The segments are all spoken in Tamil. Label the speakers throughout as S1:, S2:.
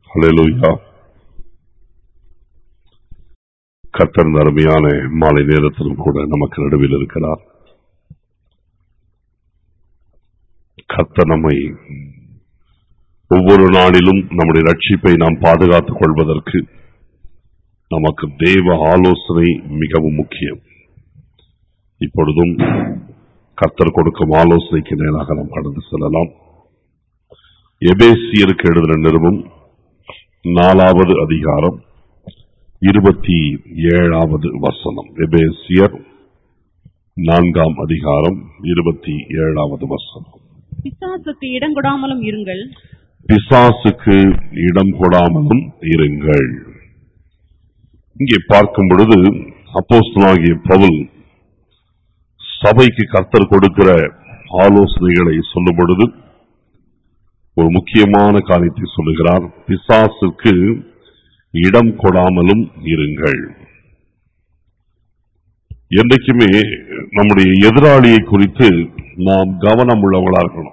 S1: ஹalleluya கர்த்தர் இந்த அருமையான மாலை நேரத்திலும் கூட நமக்கு நடுவில் இருக்கிறார் கர்த்தர் நம்மை ஒவ்வொரு நாளிலும் நம்முடைய ரட்சிப்பை நாம் பாதுகாத்துக் கொள்வதற்கு நமக்கு தேவ ஆலோசனை மிகவும் முக்கியம் இப்பொழுதும் கர்த்தர் கொடுக்கும் ஆலோசனைக்கு நேராக நாம் கடந்து செல்லலாம் எபேசியருக்கு எழுதின நிறுவம் நாலாவது அதிகாரம் இருபத்தி ஏழாவது வசனம் எபேசியர் நான்காம் அதிகாரம் இருபத்தி ஏழாவது வசனம்
S2: பிசாசுக்கு இடம் கொடாமலும் இருங்கள்
S1: பிசாசுக்கு இடம் கொடாமலும் இருங்கள் இங்கே பார்க்கும் பொழுது அப்போஸ்தலனாகிய பவுல் சபைக்கு கர்த்தர் கொடுக்கிற ஆலோசனைகளை சொல்லும் பொழுது ஒரு முக்கியமான காரியத்தை சொல்லுகிறார் பிசாசுக்கு இடம் கொடாமலும் இருங்கள் என்றைக்குமே நம்முடைய எதிராளியை குறித்து நாம் கவனம் உள்ளவர்களா இருக்கணும்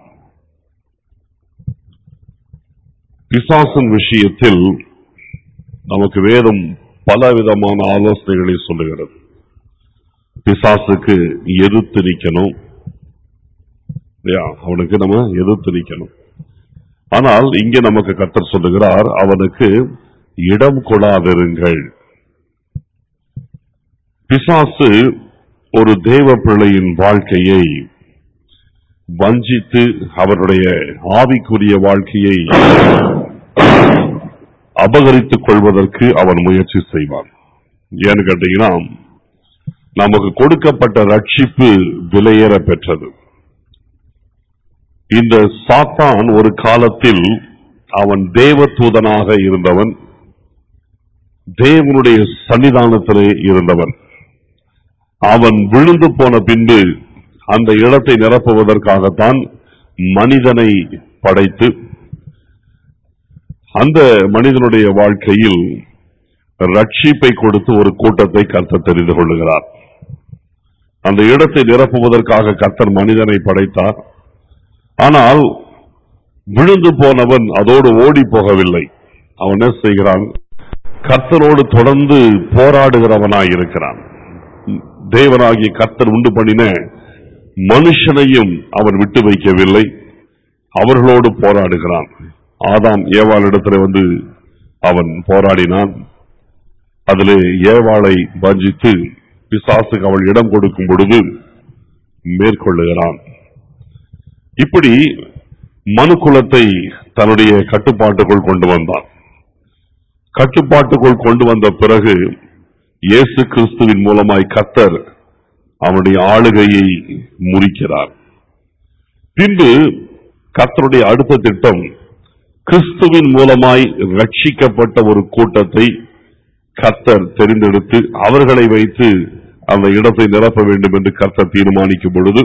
S1: பிசாசின் விஷயத்தில் நமக்கு வேதம் பல விதமான ஆலோசனைகளை சொல்லுகிறது பிசாசுக்கு எதிர்த்து நிக்கணும் இல்லையா? அவனுக்கு நம்ம எதிர்த்து நிக்கணும் ஆனால் இங்கே நமக்கு கர்த்தர் சொல்லுகிறார் அவனுக்கு இடம் கொடாதிருங்கள் பிசாசு ஒரு தேவ பிள்ளையின் வாழ்க்கையை வஞ்சித்து அவருடைய ஆவிக்குரிய வாழ்க்கையை அபகரித்துக் கொள்வதற்கு அவன் முயற்சி செய்வான் ஏன்னு கேட்டீங்கன்னா நமக்கு கொடுக்கப்பட்ட ரட்சிப்பு விலையேற பெற்றது இந்த சாத்தான் ஒரு காலத்தில் அவன் தேவ தூதனாக இருந்தவன் தேவனுடைய சன்னிதானத்திலே இருந்தவன் அவன் விழுந்து போன பின்பு அந்த இடத்தை நிரப்புவதற்காகத்தான் மனிதனை படைத்து அந்த மனிதனுடைய வாழ்க்கையில் ரட்சிப்பை கொடுத்து ஒரு கூட்டத்தை கர்த்தர் தெரிந்து கொள்ளுகிறார் அந்த இடத்தை நிரப்புவதற்காக கர்த்தர் மனிதனை படைத்தார் ஆனால் விழுந்து போனவன் அதோடு ஓடி போகவில்லை அவன் என்ன செய்கிறான் கர்த்தரோடு தொடர்ந்து போராடுகிறவனாய் இருக்கிறான் தேவனாகிய கர்த்தர் உண்டு பண்ணின மனுஷனையும் அவன் விட்டு வைக்கவில்லை அவர்களோடு போராடுகிறான் ஆதாம் ஏவாளிடத்துல வந்து அவன் போராடினான் அதிலே ஏவாளை வஞ்சித்து பிசாசுக்கு அவள் இடம் கொடுக்கும் பொழுது மேற்கொள்ளுகிறான் இப்படி மனுக்குலத்தை தன்னுடைய கட்டுப்பாட்டுக்குள் கொண்டு வந்தான் கட்டுப்பாட்டுக்குள் கொண்டு வந்த பிறகு இயேசு கிறிஸ்துவின் மூலமாய் கத்தர் அவனுடைய ஆளுகையை முறிக்கிறார் பின்பு கத்தருடைய அடுத்த திட்டம் கிறிஸ்துவின் மூலமாய் ரட்சிக்கப்பட்ட ஒரு கூட்டத்தை கர்த்தர் தெரிந்தெடுத்து அவர்களை வைத்து அந்த இடத்தை நிரப்ப வேண்டும் என்று கர்த்தர் தீர்மானிக்கும் பொழுது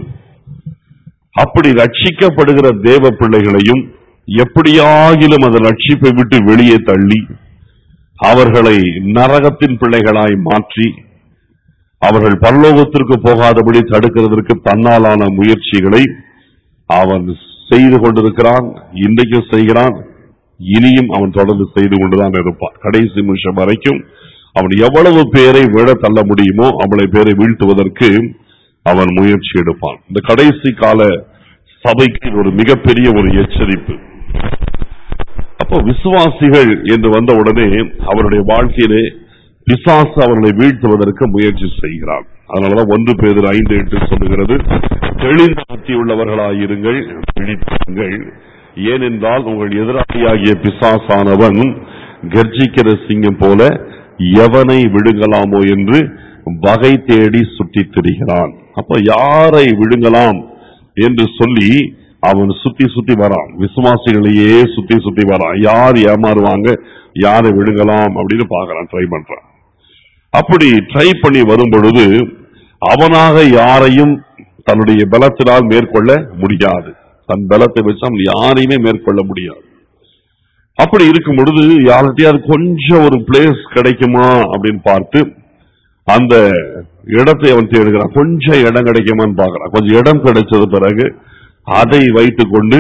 S1: அப்படி ரட்சிக்கப்படுகிற தேவ பிள்ளைகளையும் எப்படியாகிலும் அந்த ரட்சிப்பை விட்டு வெளியே தள்ளி அவர்களை நரகத்தின் பிள்ளைகளாய் மாற்றி அவர்கள் பரலோகத்திற்கு போகாதபடி தடுக்கிறதற்கு தன்னாலான முயற்சிகளை அவன் செய்து கொண்டிருக்கிறான் இன்றைக்கும் செய்கிறான் இனியும் அவன் தொடர்ந்து செய்து கொண்டுதான் இருப்பான் கடைசி நிமிஷம் வரைக்கும் அவன் எவ்வளவு பேரை விழ தள்ள முடியுமோ அவ்வளவு பேரை வீழ்த்துவதற்கு அவன் முயற்சி எடுப்பான் இந்த கடைசி கால சபைக்கு இது ஒரு மிகப்பெரிய ஒரு எச்சரிப்பு அப்போ விசுவாசிகள் என்று வந்த உடனே அவருடைய வாழ்க்கையிலே பிசாசு அவர்களை வீழ்த்துவதற்கு முயற்சி செய்கிறான் அதனாலதான் ஒன்று பேர் ஐந்து எட்டு சொல்லுகிறது தெளிந்த புத்தி உள்ளவர்களாயிருங்கள் விழித்திருங்கள் ஏனென்றால் உங்கள் எதிராளியாகிய பிசாசானவன் கர்ஜிக்கிற சிங்கம் போல எவனை விழுங்கலாமோ என்று வகை தேடி சுற்றித் திரிகிறான் அப்ப யாரை விழுங்கலாம் என்று சொல்லி அவன் சுத்தி சுத்தி வரான் விசுவாசிகளையே சுத்தி சுத்தி வரான் யார் ஏமாறுவாங்க யாரை விழுங்கலாம் அப்படின்னு பாக்குறான் ட்ரை பண்றான் அப்படி ட்ரை பண்ணி வரும் பொழுது அவனாக யாரையும் தன்னுடைய பலத்தினால் மேற்கொள்ள முடியாது தன் பலத்தை வச்சு அவன் யாரையுமே மேற்கொள்ள முடியாது அப்படி இருக்கும் பொழுது யார்கிட்டயாவது கொஞ்சம் ஒரு பிளேஸ் கிடைக்குமா அப்படின்னு பார்த்து அந்த இடத்தை அவன் தேடுகிறான் கொஞ்சம் இடம் கிடைக்குமான்னு பார்க்கறான் கொஞ்சம் இடம் கிடைச்சது பிறகு அதை வைத்துக் கொண்டு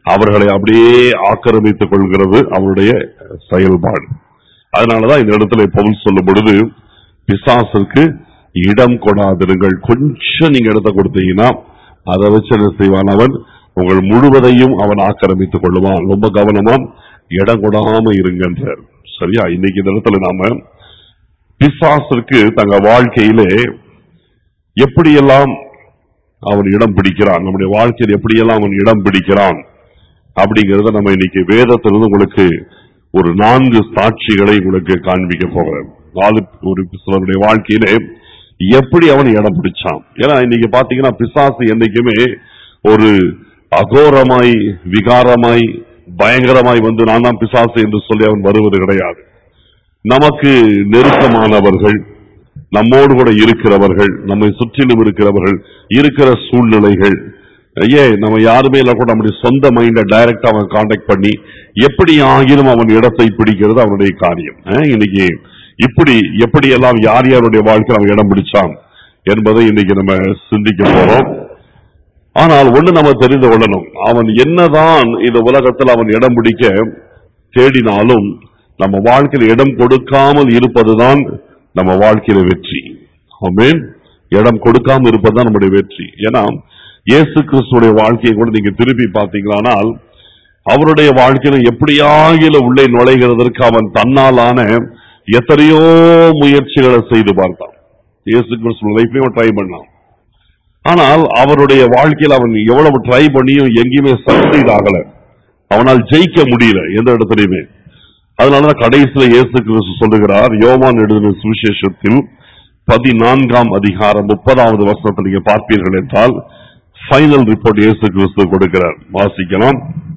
S1: அவர்களை அப்படியே ஆக்கிரமித்துக் கொள்கிறது அவருடைய செயல்பாடு அதனாலதான் இந்த இடத்துல பவுல் சொல்லும் பொழுது பிசாசுக்கு இடம் கொடாதிருங்கள் கொஞ்சம் நீங்க இடத்த கொடுத்தீங்கன்னா அதை வச்சு என்ன செய்வான் அவன் உங்கள் முழுவதையும் அவன் ஆக்கிரமித்துக் கொள்ளுவான் ரொம்ப கவனமா இடம் கொடாம இருங்கன்றார் சரியா இன்னைக்கு இந்த இடத்துல நாம பிசாசிற்கு தங்க வாழ்க்கையிலே எப்படியெல்லாம் அவன் இடம் பிடிக்கிறான் நம்முடைய வாழ்க்கையில் எப்படியெல்லாம் அவன் இடம் பிடிக்கிறான் அப்படிங்கறத நம்ம இன்னைக்கு வேதத்திலிருந்து உங்களுக்கு ஒரு நான்கு சாட்சிகளை உங்களுக்கு காண்பிக்க போகிறேன் நாலு ஒரு சிலருடைய வாழ்க்கையிலே எப்படி அவன் இடம் பிடிச்சான் ஏன்னா இன்னைக்கு பாத்தீங்கன்னா பிசாசு என்னைக்குமே ஒரு அகோரமாய் விகாரமாய் பயங்கரமாய் வந்து நான் தான் பிசாசு என்று சொல்லி அவன் வருவது கிடையாது நமக்கு நெருக்கமானவர்கள் நம்மோடு கூட இருக்கிறவர்கள் நம்மை சுற்றிலும் இருக்கிறவர்கள் இருக்கிற சூழ்நிலைகள் ஏன் நம்ம யாருமே இல்ல கூட நம்முடைய சொந்த மைண்ட டைரக்டா அவன் காண்டாக்ட் பண்ணி எப்படி ஆகிலும் அவன் இடத்தை பிடிக்கிறது அவனுடைய காரியம் அஹ் இன்னைக்கு இப்படி எப்படி எல்லாம் யார் யாருடைய வாழ்க்கையில் அவன் இடம் பிடிச்சான் என்பதை இன்னைக்கு நம்ம சிந்திக்க போறோம் ஆனால் ஒண்ணு நம்ம தெரிந்து கொள்ளணும் அவன் என்னதான் இந்த உலகத்தில் அவன் இடம் பிடிக்க தேடினாலும் நம்ம வாழ்க்கையில் இடம் கொடுக்காமல் இருப்பதுதான் நம்ம வாழ்க்கையில வெற்றி ஆமென் இடம் கொடுக்காம இருப்பதுதான் நம்முடைய வெற்றி ஏன்னா இயேசு கிறிஸ்துடைய வாழ்க்கையை கூட நீங்க திருப்பி பார்த்தீங்களானால் அவருடைய வாழ்க்கையில எப்படியாகில உள்ளே நுழைகிறதற்கு அவன் தன்னாலான எத்தனையோ முயற்சிகளை செய்து பார்த்தான் இயேசு கிறிஸ்து லைஃப்லயும் ட்ரை பண்ணான் ஆனால் அவருடைய வாழ்க்கையில் அவன் எவ்வளவு ட்ரை பண்ணியும் எங்கேயுமே சக்சீட் ஆகல அவனால் ஜெயிக்க முடியல எந்த இடத்துலயுமே அதனாலதான் கடைசியில இயேசு கிறிஸ்து சொல்லுகிறார் யோவான் எழுதின சுவிசேஷத்தில் பதினான்காம் அதிகாரம் முப்பதாவது வசனத்தில் நீங்க பார்ப்பீர்கள் என்றால் ஃபைனல் ரிப்போர்ட் இயேசு கிறிஸ்து கொடுக்கிறார் வாசிக்கலாம்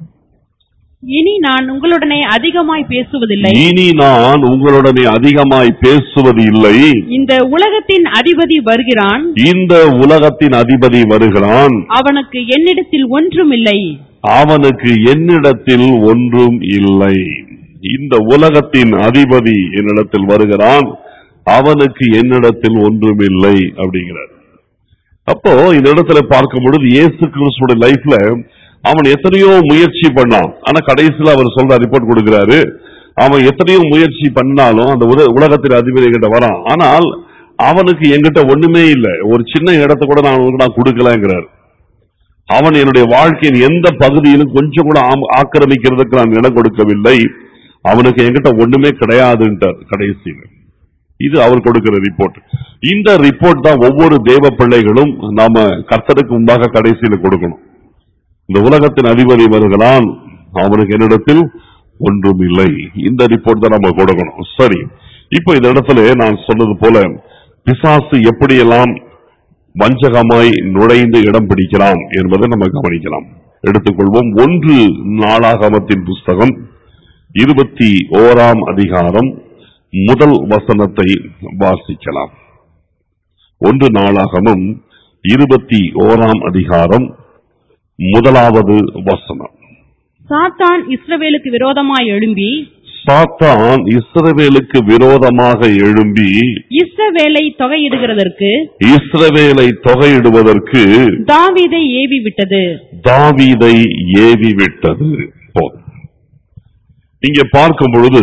S2: இனி நான் உங்களுடனே அதிகமாய் பேசுவதில்லை
S1: இனி நான் உங்களுடனே அதிகமாய் பேசுவது இல்லை
S2: இந்த உலகத்தின் அதிபதி வருகிறான்
S1: இந்த உலகத்தின் அதிபதி வருகிறான்
S2: அவனுக்கு என்னிடத்தில் ஒன்றுமில்லை
S1: அவனுக்கு என்னிடத்தில் ஒன்றும் இல்லை இந்த உலகத்தின் அதிபதி என்னிடத்தில் வருகிறான் அவனுக்கு என்னிடத்தில் ஒன்றும் இல்லை அப்படிங்கிறார் அப்போ இந்த இடத்துல பார்க்கும் பொழுது இயேசு கிறிஸ்துவோட லைஃப்ல அவன் எத்தனையோ முயற்சி பண்ணான் ஆனா கடைசியில அவர் சொல்ற ரிப்போர்ட் கொடுக்கிறாரு அவன் எத்தனையோ முயற்சி பண்ணாலும் அந்த உல- உலகத்தின் அதிபதி கிட்ட வரான் ஆனால் அவனுக்கு என்கிட்ட ஒண்ணுமே இல்லை ஒரு சின்ன இடத்த கூட நான் அவனுக்கு நான் கொடுக்கலங்கிறார் அவன் என்னுடைய வாழ்க்கையின் எந்த பகுதியிலும் கொஞ்சம் கூட ஆம்- ஆக்கிரமிக்கிறதுக்கு நான் இடம் கொடுக்கவில்லை அவனுக்கு என்கிட்ட ஒண்ணுமே கிடையாதுன்றார் கடைசியில் இது அவர் கொடுக்கிற ரிப்போர்ட் இந்த ரிப்போர்ட் தான் ஒவ்வொரு தேவ பிள்ளைகளும் நாம கர்த்தருக்கு முன்பாக கடைசியில் கொடுக்கணும் இந்த உலகத்தின் அதிபதி வருகிறான் அவனுக்கு என்னிடத்தில் ஒன்றும் இல்லை இந்த ரிப்போர்ட் தான் நம்ம கொடுக்கணும் சரி இப்போ இந்த இடத்துல நான் சொன்னது போல பிசாசு எப்படியெல்லாம் வஞ்சகமாய் நுழைந்து இடம் பிடிக்கிறான் என்பதை நம்ம கவனிக்கலாம் எடுத்துக்கொள்வோம் ஒன்று நாளாகமத்தின் புஸ்தகம் இருபத்தி ஓராம் அதிகாரம் முதல் வசனத்தை வாசிக்கலாம் ஒன்று நாளாகமும் இருபத்தி ஓராம் அதிகாரம் முதலாவது வசனம்
S2: சாத்தான் இஸ்ரவேலுக்கு விரோதமாய் எழும்பி
S1: சாத்தான் இஸ்ரவேலுக்கு விரோதமாக எழும்பி
S2: இஸ்ரவேலை தொகையிடுகிறதற்கு
S1: இஸ்ரவேலை தொகையிடுவதற்கு
S2: தாவீதை ஏவி விட்டது
S1: தாவீதை ஏவி விட்டது போதும் இங்கே பார்க்கும் பொழுது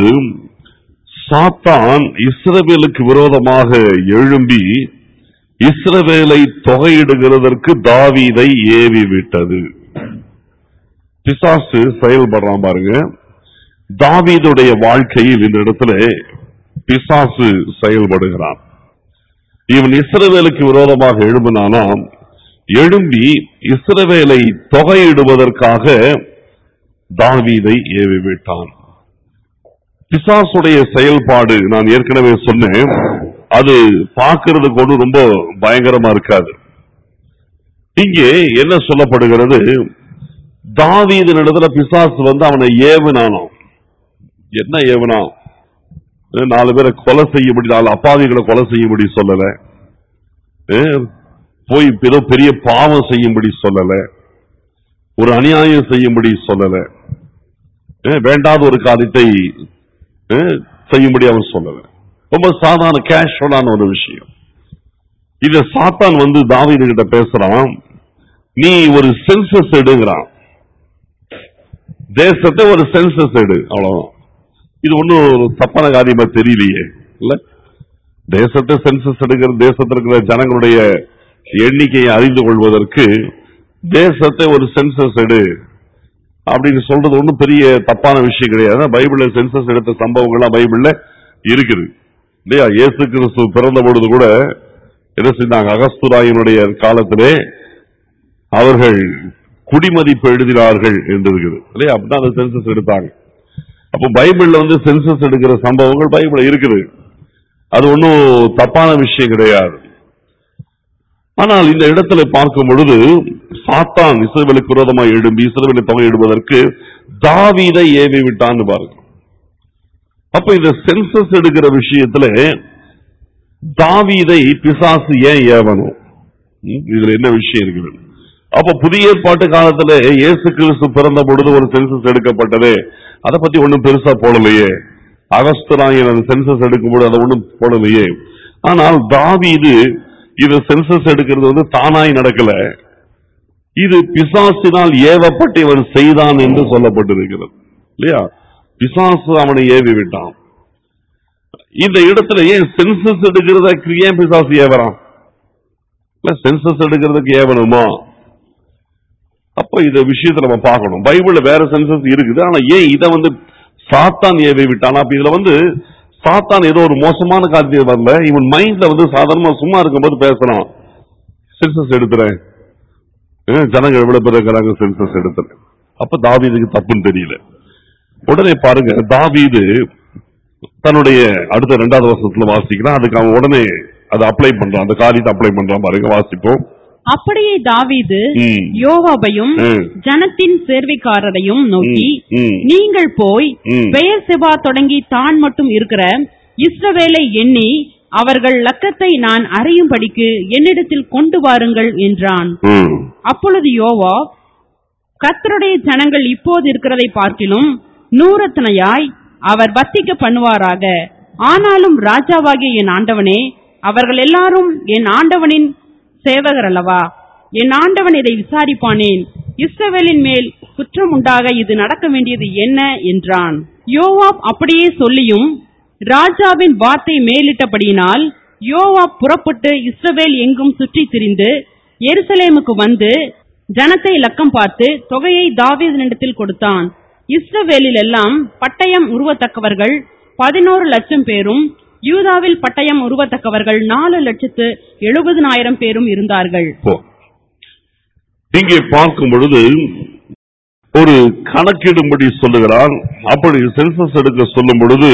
S1: சாத்தான் இஸ்ரவேலுக்கு விரோதமாக எழும்பி இஸ்ரவேலை தொகையிடுகிறதற்கு தாவீதை ஏவி விட்டது பிசாசு செயல்படுறான் பாருங்க தாவீதுடைய வாழ்க்கையில் இந்த இடத்துல பிசாசு செயல்படுகிறான் இவன் இஸ்ரவேலுக்கு விரோதமாக எழும்பினானாம் எழும்பி இஸ்ரவேலை தொகையிடுவதற்காக தாவீதை ஏவி விட்டான் பிசாசுடைய செயல்பாடு நான் ஏற்கனவே சொன்னேன் அது பார்க்கிறதுக்கு ஒன்றும் ரொம்ப பயங்கரமா இருக்காது இங்கே என்ன சொல்லப்படுகிறது தாவீதின் இடத்துல பிசாசு வந்து அவனை ஏவுனானாம் என்ன ஏவுனான் அஹ் நாலு பேரை கொலை செய்யும்படி நாலு அப்பாவிகளை கொலை செய்யும்படி சொல்லல அஹ் போய் ஏதோ பெரிய பாவம் செய்யும்படி சொல்லல ஒரு அநியாயம் செய்யும்படி சொல்லல அஹ் வேண்டாத ஒரு காரியத்தை அஹ் செய்யும்படி அவன் சொல்லல ரொம்ப சாதாரண கேஷுவலான ஒரு விஷயம் இத சாத்தான் வந்து தாவீது கிட்ட பேசுறான் நீ ஒரு சென்சஸ் எடுங்கிறான் தேசத்தை ஒரு சென்சஸ் எடு அவ்வளவுதான் இது ஒன்றும் தப்பான காரியமா தெரியலையே இல்ல தேசத்தை சென்சஸ் எடுக்கிற தேசத்தில் இருக்கிற ஜனங்களுடைய எண்ணிக்கையை அறிந்து கொள்வதற்கு தேசத்தை ஒரு சென்சஸ் எடு அப்படின்னு சொல்றது ஒன்றும் பெரிய தப்பான விஷயம் கிடையாது பைபிள்ல சென்சஸ் எடுத்த சம்பவங்கள்லாம் பைபிள்ல இருக்குது இல்லையா இயேசு கிறிஸ்து பிறந்த பொழுது கூட என்ன செஞ்சாங்க அகஸ்துராயினுடைய காலத்திலே அவர்கள் குடிமதிப்பு எழுதினார்கள் என்று இருக்குது இல்லையா அப்படிதான் அந்த சென்சஸ் எடுத்தாங்க அப்போ பைபிள்ல வந்து சென்சஸ் எடுக்கிற சம்பவங்கள் பைபிள்ல இருக்குது அது ஒன்றும் தப்பான விஷயம் கிடையாது ஆனால் இந்த இடத்துல பார்க்கும் பொழுது சாத்தான் இஸ்ரவேலுக்கு விரோதமாக எழும்பி இஸ்ரவேலை தொகையிடுவதற்கு தாவீதை ஏவி விட்டான்னு பாருங்க அப்ப இந்த சென்சஸ் எடுக்கிற விஷயத்துல தாவீதை பிசாசு ஏன் ஏவணும் ம், இதுல என்ன விஷயம் இருக்குது அப்ப புதிய ஏற்பாட்டு காலத்துல இயேசு கிறிஸ்து பிறந்த பொழுது ஒரு சென்சஸ் எடுக்கப்பட்டதே அதை பத்தி ஒண்ணும் பெருசா போடலையே அகஸ்தராயன் அந்த சென்சஸ் எடுக்கும்போது அதை ஒண்ணும் போடலையே ஆனால் தாவீது இது சென்சஸ் எடுக்கிறது வந்து தானாய் நடக்கல இது பிசாசினால் ஏவப்பட்டு இவன் செய்தான் என்று சொல்லப்பட்டிருக்கிறது இல்லையா பிசாசு அவனை ஏவி விட்டான் இந்த இடத்துல ஏன் சென்சஸ் எடுக்கிறத ஏன் பிசாசு ஏவறான் இல்ல சென்சஸ் எடுக்கிறதுக்கு ஏவணுமா அப்ப இந்த விஷயத்தை நம்ம பார்க்கணும் பைபிள்ல வேற சென்சஸ் இருக்குது ஆனா ஏன் இதை வந்து சாத்தான் ஏவி விட்டான் அப்ப இதுல வந்து சாத்தான் ஏதோ ஒரு மோசமான காரியத்தை வரல இவன் மைண்ட்ல வந்து சாதாரணமா சும்மா இருக்கும்போது பேசணும் சென்சஸ் எடுத்துறேன் ஏன் ஜனங்க எவ்வளவு பேர் இருக்கிறாங்க சென்சஸ் எடுத்துறேன் அப்ப தாவீதுக்கு தப்புன்னு தெரியல உடனே பாருங்க தாவீது தன்னுடைய அடுத்த ரெண்டாவது வருஷத்துல வாசிக்கிறான் அதுக்கு அவன் உடனே அதை அப்ளை பண்றான் அந்த காரியத்தை அப்ளை பண்றான் பாருங்க வாசிப்போம்
S2: அப்படியே தாவீது
S1: ம்.
S2: யோவாபையும்
S1: ம்.
S2: ஜனத்தின் சேர்வைக்காரரையும் நோக்கி
S1: ம், ம்.
S2: நீங்கள் போய்
S1: ம்.
S2: பெயர் செபா தொடங்கி தான் மட்டும் இருக்கிற இஸ்ரவேலை எண்ணி அவர்கள் லக்கத்தை நான் அறியும்படிக்கு என்னிடத்தில் கொண்டு வாருங்கள் என்றான்
S1: ம்.
S2: அப்பொழுது யோவா கர்த்தருடைய ஜனங்கள் இப்போது இருக்கிறதை பார்க்கிலும் நூறத்தனையாய் அவர் வர்த்திக்க பண்ணுவாராக ஆனாலும் ராஜாவாகிய என் ஆண்டவனே அவர்கள் எல்லாரும் என் ஆண்டவனின் சேவகர் அல்லவா என் ஆண்டவன் இதை விசாரிப்பானேன் இஸ்ரவேலின் மேல் குற்றம் உண்டாக இது நடக்க வேண்டியது என்ன என்றான் யோவாப் அப்படியே சொல்லியும் ராஜாவின் வார்த்தை மேலிட்டபடியினால் யோவாப் புறப்பட்டு இஸ்ரவேல் எங்கும் சுற்றித் திரிந்து எருசலேமுக்கு வந்து ஜனத்தை லக்கம் பார்த்து தொகையை தாவீதினிடத்தில் கொடுத்தான் இஸ்ரவேலில் எல்லாம் பட்டயம் உருவத்தக்கவர்கள் பதினோரு லட்சம் பேரும் யூதாவில் பட்டயம் உருவத்தக்கவர்கள் நாலு லட்சத்து எழுபதுனாயிரம் பேரும் இருந்தார்கள்
S1: போ. இங்கே பார்க்கும் பொழுது ஒரு கணக்கிடும்படி சொல்லுகிறார் அப்படி சென்சஸ் எடுக்க சொல்லும் பொழுது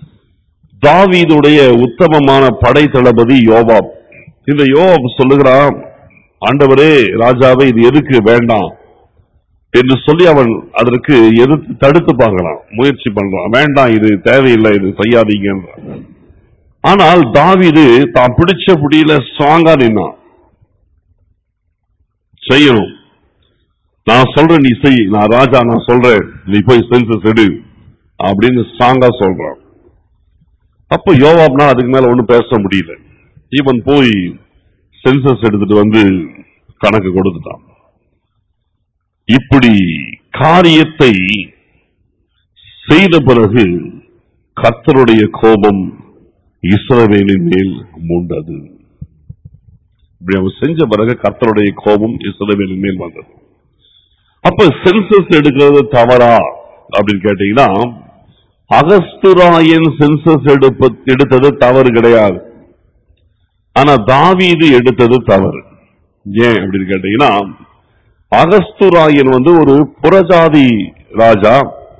S1: தாவீதுடைய உத்தமமான படை தளபதி யோவாப் இந்த யோவாப் சொல்லுகிறான் ஆண்டவரே ராஜாவே இது எதுக்கு வேண்டாம் என்று சொல்லி அவன் அதற்கு எதிர்த்து தடுத்து பார்க்கலாம் முயற்சி பண்றான் வேண்டாம் இது தேவையில்லை இது செய்யாதீங்கன்றான் ஆனால் தாவீது தான் பிடிச்ச புடியில ஸ்ட்ராங்கா நின்னான் செய்யணும் நான் சொல்றேன் நீ செய் நான் ராஜா நான் சொல்றேன் நீ போய் சென்சஸ் எடு அப்படின்னு ஸ்ட்ராங்கா சொல்றான் அப்ப யோவாப்னா அதுக்கு மேல ஒண்ணும் பேச முடியல இவன் போய் சென்சஸ் எடுத்துட்டு வந்து கணக்கு கொடுத்துட்டான் இப்படி காரியத்தை செய்த பிறகு கர்த்தருடைய கோபம் இஸ்ரவேலின் மேல் மூண்டது இப்படி அவன் செஞ்ச பிறகு கர்த்தருடைய கோபம் இஸ்ரவேலின் மேல் வந்தது அப்ப சென்சஸ் எடுக்கிறது தவறா அப்படின்னு கேட்டீங்கன்னா அகஸ்துராயன் சென்சஸ் எடுப்ப எடுத்தது தவறு கிடையாது ஆனா தாவீது எடுத்தது தவறு ஏன் அப்படின்னு கேட்டீங்கன்னா அகஸ்துராயன் வந்து ஒரு புறஜாதி ராஜா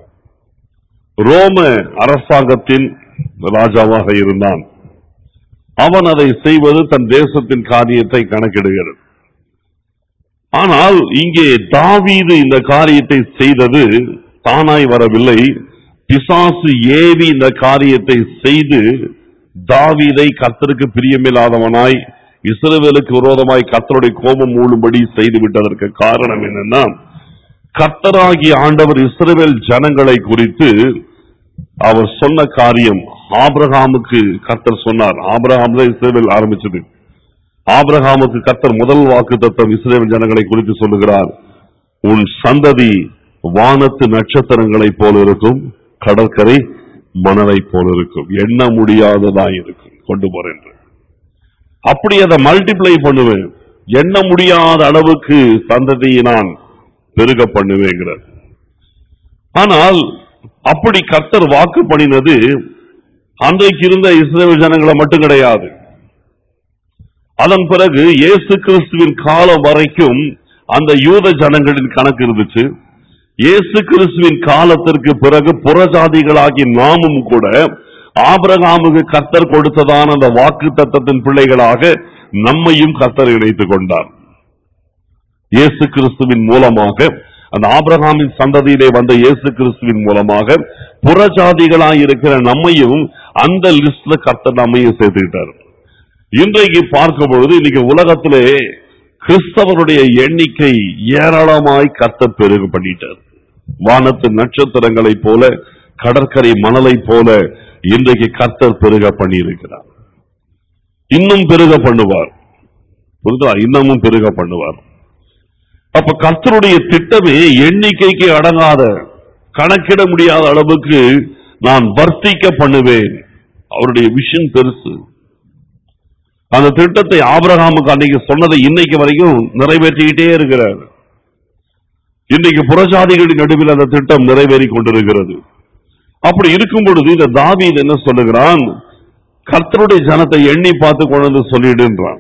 S1: ரோம அரசாங்கத்தின் ராஜாவாக இருந்தான் அவன் அதை செய்வது தன் தேசத்தின் காரியத்தை கணக்கிடுகிறது ஆனால் இங்கே தாவீது இந்த காரியத்தை செய்தது தானாய் வரவில்லை பிசாசு ஏவி இந்த காரியத்தை செய்து தாவீதை கர்த்தருக்கு பிரியமில்லாதவனாய் இஸ்ரவேலுக்கு விரோதமாய் கர்த்தருடைய கோபம் மூழும்படி செய்து விட்டதற்கு காரணம் என்னன்னா கர்த்தராகிய ஆண்டவர் இஸ்ரவேல் ஜனங்களை குறித்து அவர் சொன்ன காரியம் ஆபிரகாமுக்கு கர்த்தர் சொன்னார் ஆபிரகாம் தான் இஸ்ரவேல் ஆரம்பிச்சது ஆபிரகாமுக்கு கர்த்தர் முதல் வாக்கு தத்தம் இஸ்ரேல் ஜனங்களை குறித்து சொல்லுகிறார் உன் சந்ததி வானத்து நட்சத்திரங்களைப் போல இருக்கும் கடற்கரை மணலைப் போல இருக்கும் எண்ண முடியாததா இருக்கும் கொண்டு போறேன் அப்படி அதை மல்டிப்ளை பண்ணுவேன் எண்ண முடியாத அளவுக்கு சந்ததியை நான் பெருக பண்ணுவேங்கிறார் ஆனால் அப்படி கர்த்தர் வாக்கு பண்ணினது அன்றைக்கு இருந்த இஸ்ரேல் ஜனங்களை மட்டும் கிடையாது அதன் பிறகு இயேசு கிறிஸ்துவின் காலம் வரைக்கும் அந்த யூத ஜனங்களின் கணக்கு இருந்துச்சு இயேசு கிறிஸ்துவின் காலத்திற்கு பிறகு புறஜாதிகளாகி நாமும் கூட ஆபிரகாமுக்கு கர்த்தர் கொடுத்ததான அந்த வாக்கு தத்தத்தின் பிள்ளைகளாக நம்மையும் கர்த்தர் இணைத்துக் கொண்டார் இயேசு கிறிஸ்துவின் மூலமாக அந்த ஆபிரகாமின் சந்ததியிலே வந்த இயேசு கிறிஸ்துவின் மூலமாக புறஜாதிகளாய் இருக்கிற நம்மையும் அந்த லிஸ்ட்ல கர்த்தர் நம்மையும் சேர்த்துக்கிட்டார் இன்றைக்கு பார்க்கும் பொழுது இன்னைக்கு உலகத்திலே கிறிஸ்தவருடைய எண்ணிக்கை ஏராளமாய் கர்த்தர் பெருகு பண்ணிட்டார் வானத்து நட்சத்திரங்களைப் போல கடற்கரை மணலைப் போல இன்றைக்கு கர்த்தர் பெருக பண்ணியிருக்கிறார் இன்னும் பெருக பண்ணுவார் புரியுதா இன்னமும் பெருக பண்ணுவார் அப்ப கர்த்தருடைய திட்டமே எண்ணிக்கைக்கு அடங்காத கணக்கிட முடியாத அளவுக்கு நான் வர்த்திக்க பண்ணுவேன் அவருடைய விஷன் பெருசு அந்த திட்டத்தை ஆபிரகாமுக்கு அன்னைக்கு சொன்னதை இன்னைக்கு வரைக்கும் நிறைவேற்றிக்கிட்டே இருக்கிறார் இன்னைக்கு புறஜாதிகளின் நடுவில் அந்த திட்டம் நிறைவேறி கொண்டிருக்கிறது அப்படி இருக்கும் பொழுது இந்த தாவீது என்ன சொல்லுகிறான் கர்த்தருடைய ஜனத்தை எண்ணி பார்த்து கொண்டு வந்து சொல்லிடுன்றான்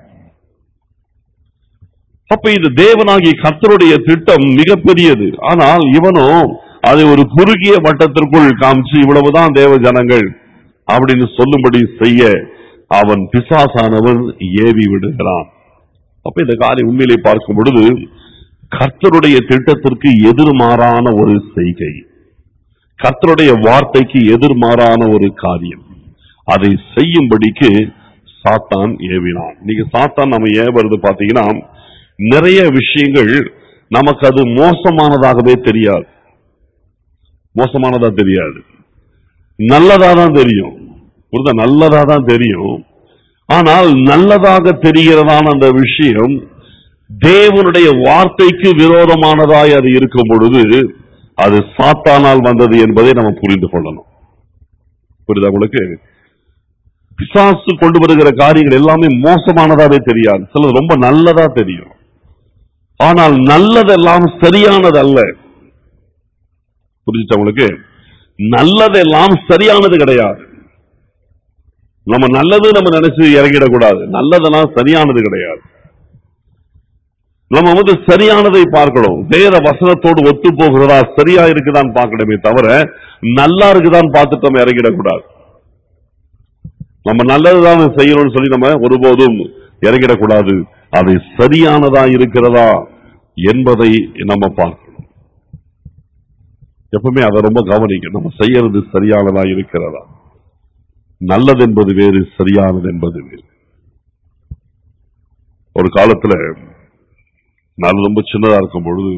S1: அப்ப இது தேவனாகிய கர்த்தருடைய திட்டம் மிகப்பெரியது ஆனால் இவனோ அதை ஒரு குறுகிய வட்டத்திற்குள் காமிச்சு இவ்வளவுதான் தேவ ஜனங்கள் அப்படின்னு சொல்லும்படி செய்ய அவன் பிசாசானவன் ஏவி விடுகிறான் அப்ப இந்த காரியம் உண்மையிலே பார்க்கும் பொழுது கர்த்தருடைய திட்டத்திற்கு எதிர்மாறான ஒரு செய்கை கர்த்தருடைய வார்த்தைக்கு எதிர்மாறான ஒரு காரியம் அதை செய்யும்படிக்கு சாத்தான் ஏவினான் நீங்க சாத்தான் நம்ம ஏவுறது பாத்தீங்கன்னா நிறைய விஷயங்கள் நமக்கு அது மோசமானதாகவே தெரியாது மோசமானதா தெரியாது நல்லதா தான் தெரியும் புரியுதா நல்லதா தான் தெரியும் ஆனால் நல்லதாக தெரிகிறதான அந்த விஷயம் தேவனுடைய வார்த்தைக்கு விரோதமானதாய் அது இருக்கும் பொழுது அது சாத்தானால் வந்தது என்பதை நம்ம புரிந்து கொள்ளணும் புரியுதா உங்களுக்கு பிசாசு கொண்டு வருகிற காரியங்கள் எல்லாமே மோசமானதாவே தெரியாது சிலது ரொம்ப நல்லதா தெரியும் ஆனால் நல்லதெல்லாம் சரியானது அல்ல புரிஞ்சுச்சா உங்களுக்கு நல்லதெல்லாம் சரியானது கிடையாது நம்ம நல்லது நம்ம நினைச்சு இறங்கிடக்கூடாது நல்லதெல்லாம் சரியானது கிடையாது நம்ம வந்து சரியானதை பார்க்கணும் வேற வசனத்தோடு ஒத்து போகிறதா சரியா இருக்குதான்னு பார்க்கணுமே தவிர நல்லா இருக்குதான்னு பார்த்துட்டு நம்ம இறங்கிடக்கூடாது நம்ம நல்லதுதான் செய்யணும்னு சொல்லி நம்ம ஒருபோதும் இறங்கிடக்கூடாது அது சரியானதா இருக்கிறதா என்பதை நம்ம பார்க்கணும் எப்பவுமே அதை ரொம்ப கவனிக்கணும் நம்ம செய்யறது சரியானதா இருக்கிறதா நல்லது என்பது வேறு சரியானது என்பது வேறு ஒரு காலத்துல நான் ரொம்ப சின்னதா இருக்கும் பொழுது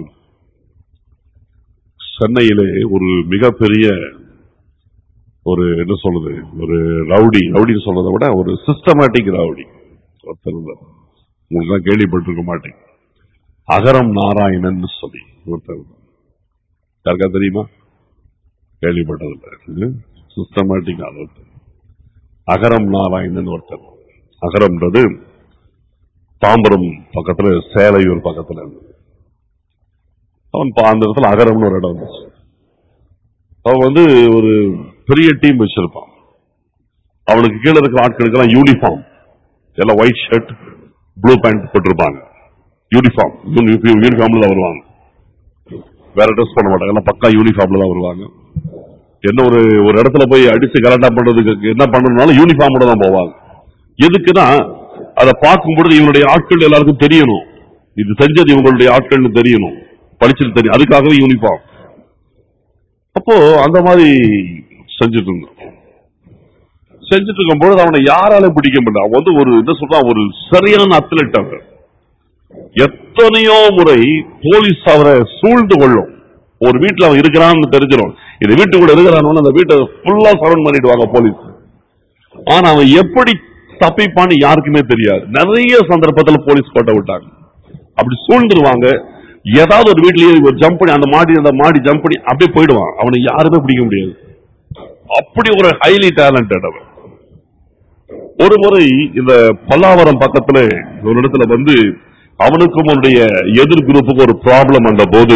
S1: சென்னையிலே ஒரு மிகப்பெரிய ஒரு என்ன சொல்றது ஒரு ரவுடி ரவுடின்னு சொல்றதை விட ஒரு சிஸ்டமேட்டிக் ரவுடி ஒருத்தர் இருந்தார் உங்களுக்கு தான் கேள்விப்பட்டிருக்க மாட்டேங்க அகரம் நாராயணன் சொல்லி ஒருத்தர் இருந்தார். யாருக்கா தெரியுமா கேள்விப்பட்டதில்லை சிஸ்டமேட்டிக் ஆள் ஒருத்தர் அகரம் நாராயணன் ஒருத்தர் அகரம்ன்றது தாம்பரம் பக்கத்துல சேலையூர் பக்கத்துல இருந்தது அவன் பா- அந்த இடத்துல அகரம்னு ஒரு இடம் இருந்துச்சு அவன் வந்து ஒரு பெரிய டீம் வச்சிருப்பான் அவனுக்கு கீழே இருக்கிற ஆட்களுக்கெல்லாம் யூனிஃபார்ம் எல்லாம் ஒயிட் ஷர்ட் ப்ளூ பேண்ட் போட்டிருப்பாங்க யூனிஃபார்ம் யூனிஃபார்ம்ல தான் வருவாங்க வேற ட்ரெஸ் பண்ண மாட்டாங்க எல்லாம் பக்கா யூனிஃபார்ம்ல தான் வருவாங்க என்ன ஒரு ஒரு இடத்துல போய் அடிச்சு கலண்டா பண்றதுக்கு என்ன பண்ணணும்னாலும் யூனிஃபார்மோட தான் போவாங்க எதுக்குன்னா அதை பார்க்கும் பொழுது இவனுடைய ஆட்கள் எல்லாருக்கும் தெரியணும் இது செஞ்சது இவங்களுடைய ஆட்கள்னு தெரியணும் படிச்சது தெரியும் அதுக்காகவே யூனிஃபார்ம் அப்போ அந்த மாதிரி செஞ்சுட்டு இருந்தான் செஞ்சுட்டு இருக்கும்போது அவனை யாரால பிடிக்க முடியல அவன் வந்து ஒரு என்ன சொல்றான் ஒரு சரியான அத்லெட் அவன் எத்தனையோ முறை போலீஸ் அவரை சூழ்ந்து கொள்ளும் ஒரு வீட்டுல அவன் இருக்கிறான்னு தெரிஞ்சிடும் இந்த வீட்டுக்குள்ள இருக்கிறான்னு அந்த வீட்டை ஃபுல்லா சரௌண்ட் பண்ணிடுவாங்க போலீஸ் ஆனா அவன் எப்படி தப்பிப்பான்னு யாருக்குமே தெரியாது நிறைய சந்தர்ப்பத்துல போலீஸ் கோட்டை விட்டாங்க அப்படி சூழ்ந்துருவாங்க ஏதாவது ஒரு வீட்லயே ஜம்ப் பண்ணி அந்த மாடி அந்த மாடி ஜம்ப் பண்ணி அப்படியே போயிடுவான் அவனை யாருமே பிடிக்க முடியாது அப்படி ஒரு ஹைலி டேலண்டட் அவன் ஒரு முறை இந்த பல்லாவரம் பக்கத்துல ஒரு இடத்துல வந்து அவனுக்கும் அவனுடைய எதிர் குரூப்புக்கு ஒரு ப்ராப்ளம் வந்த போது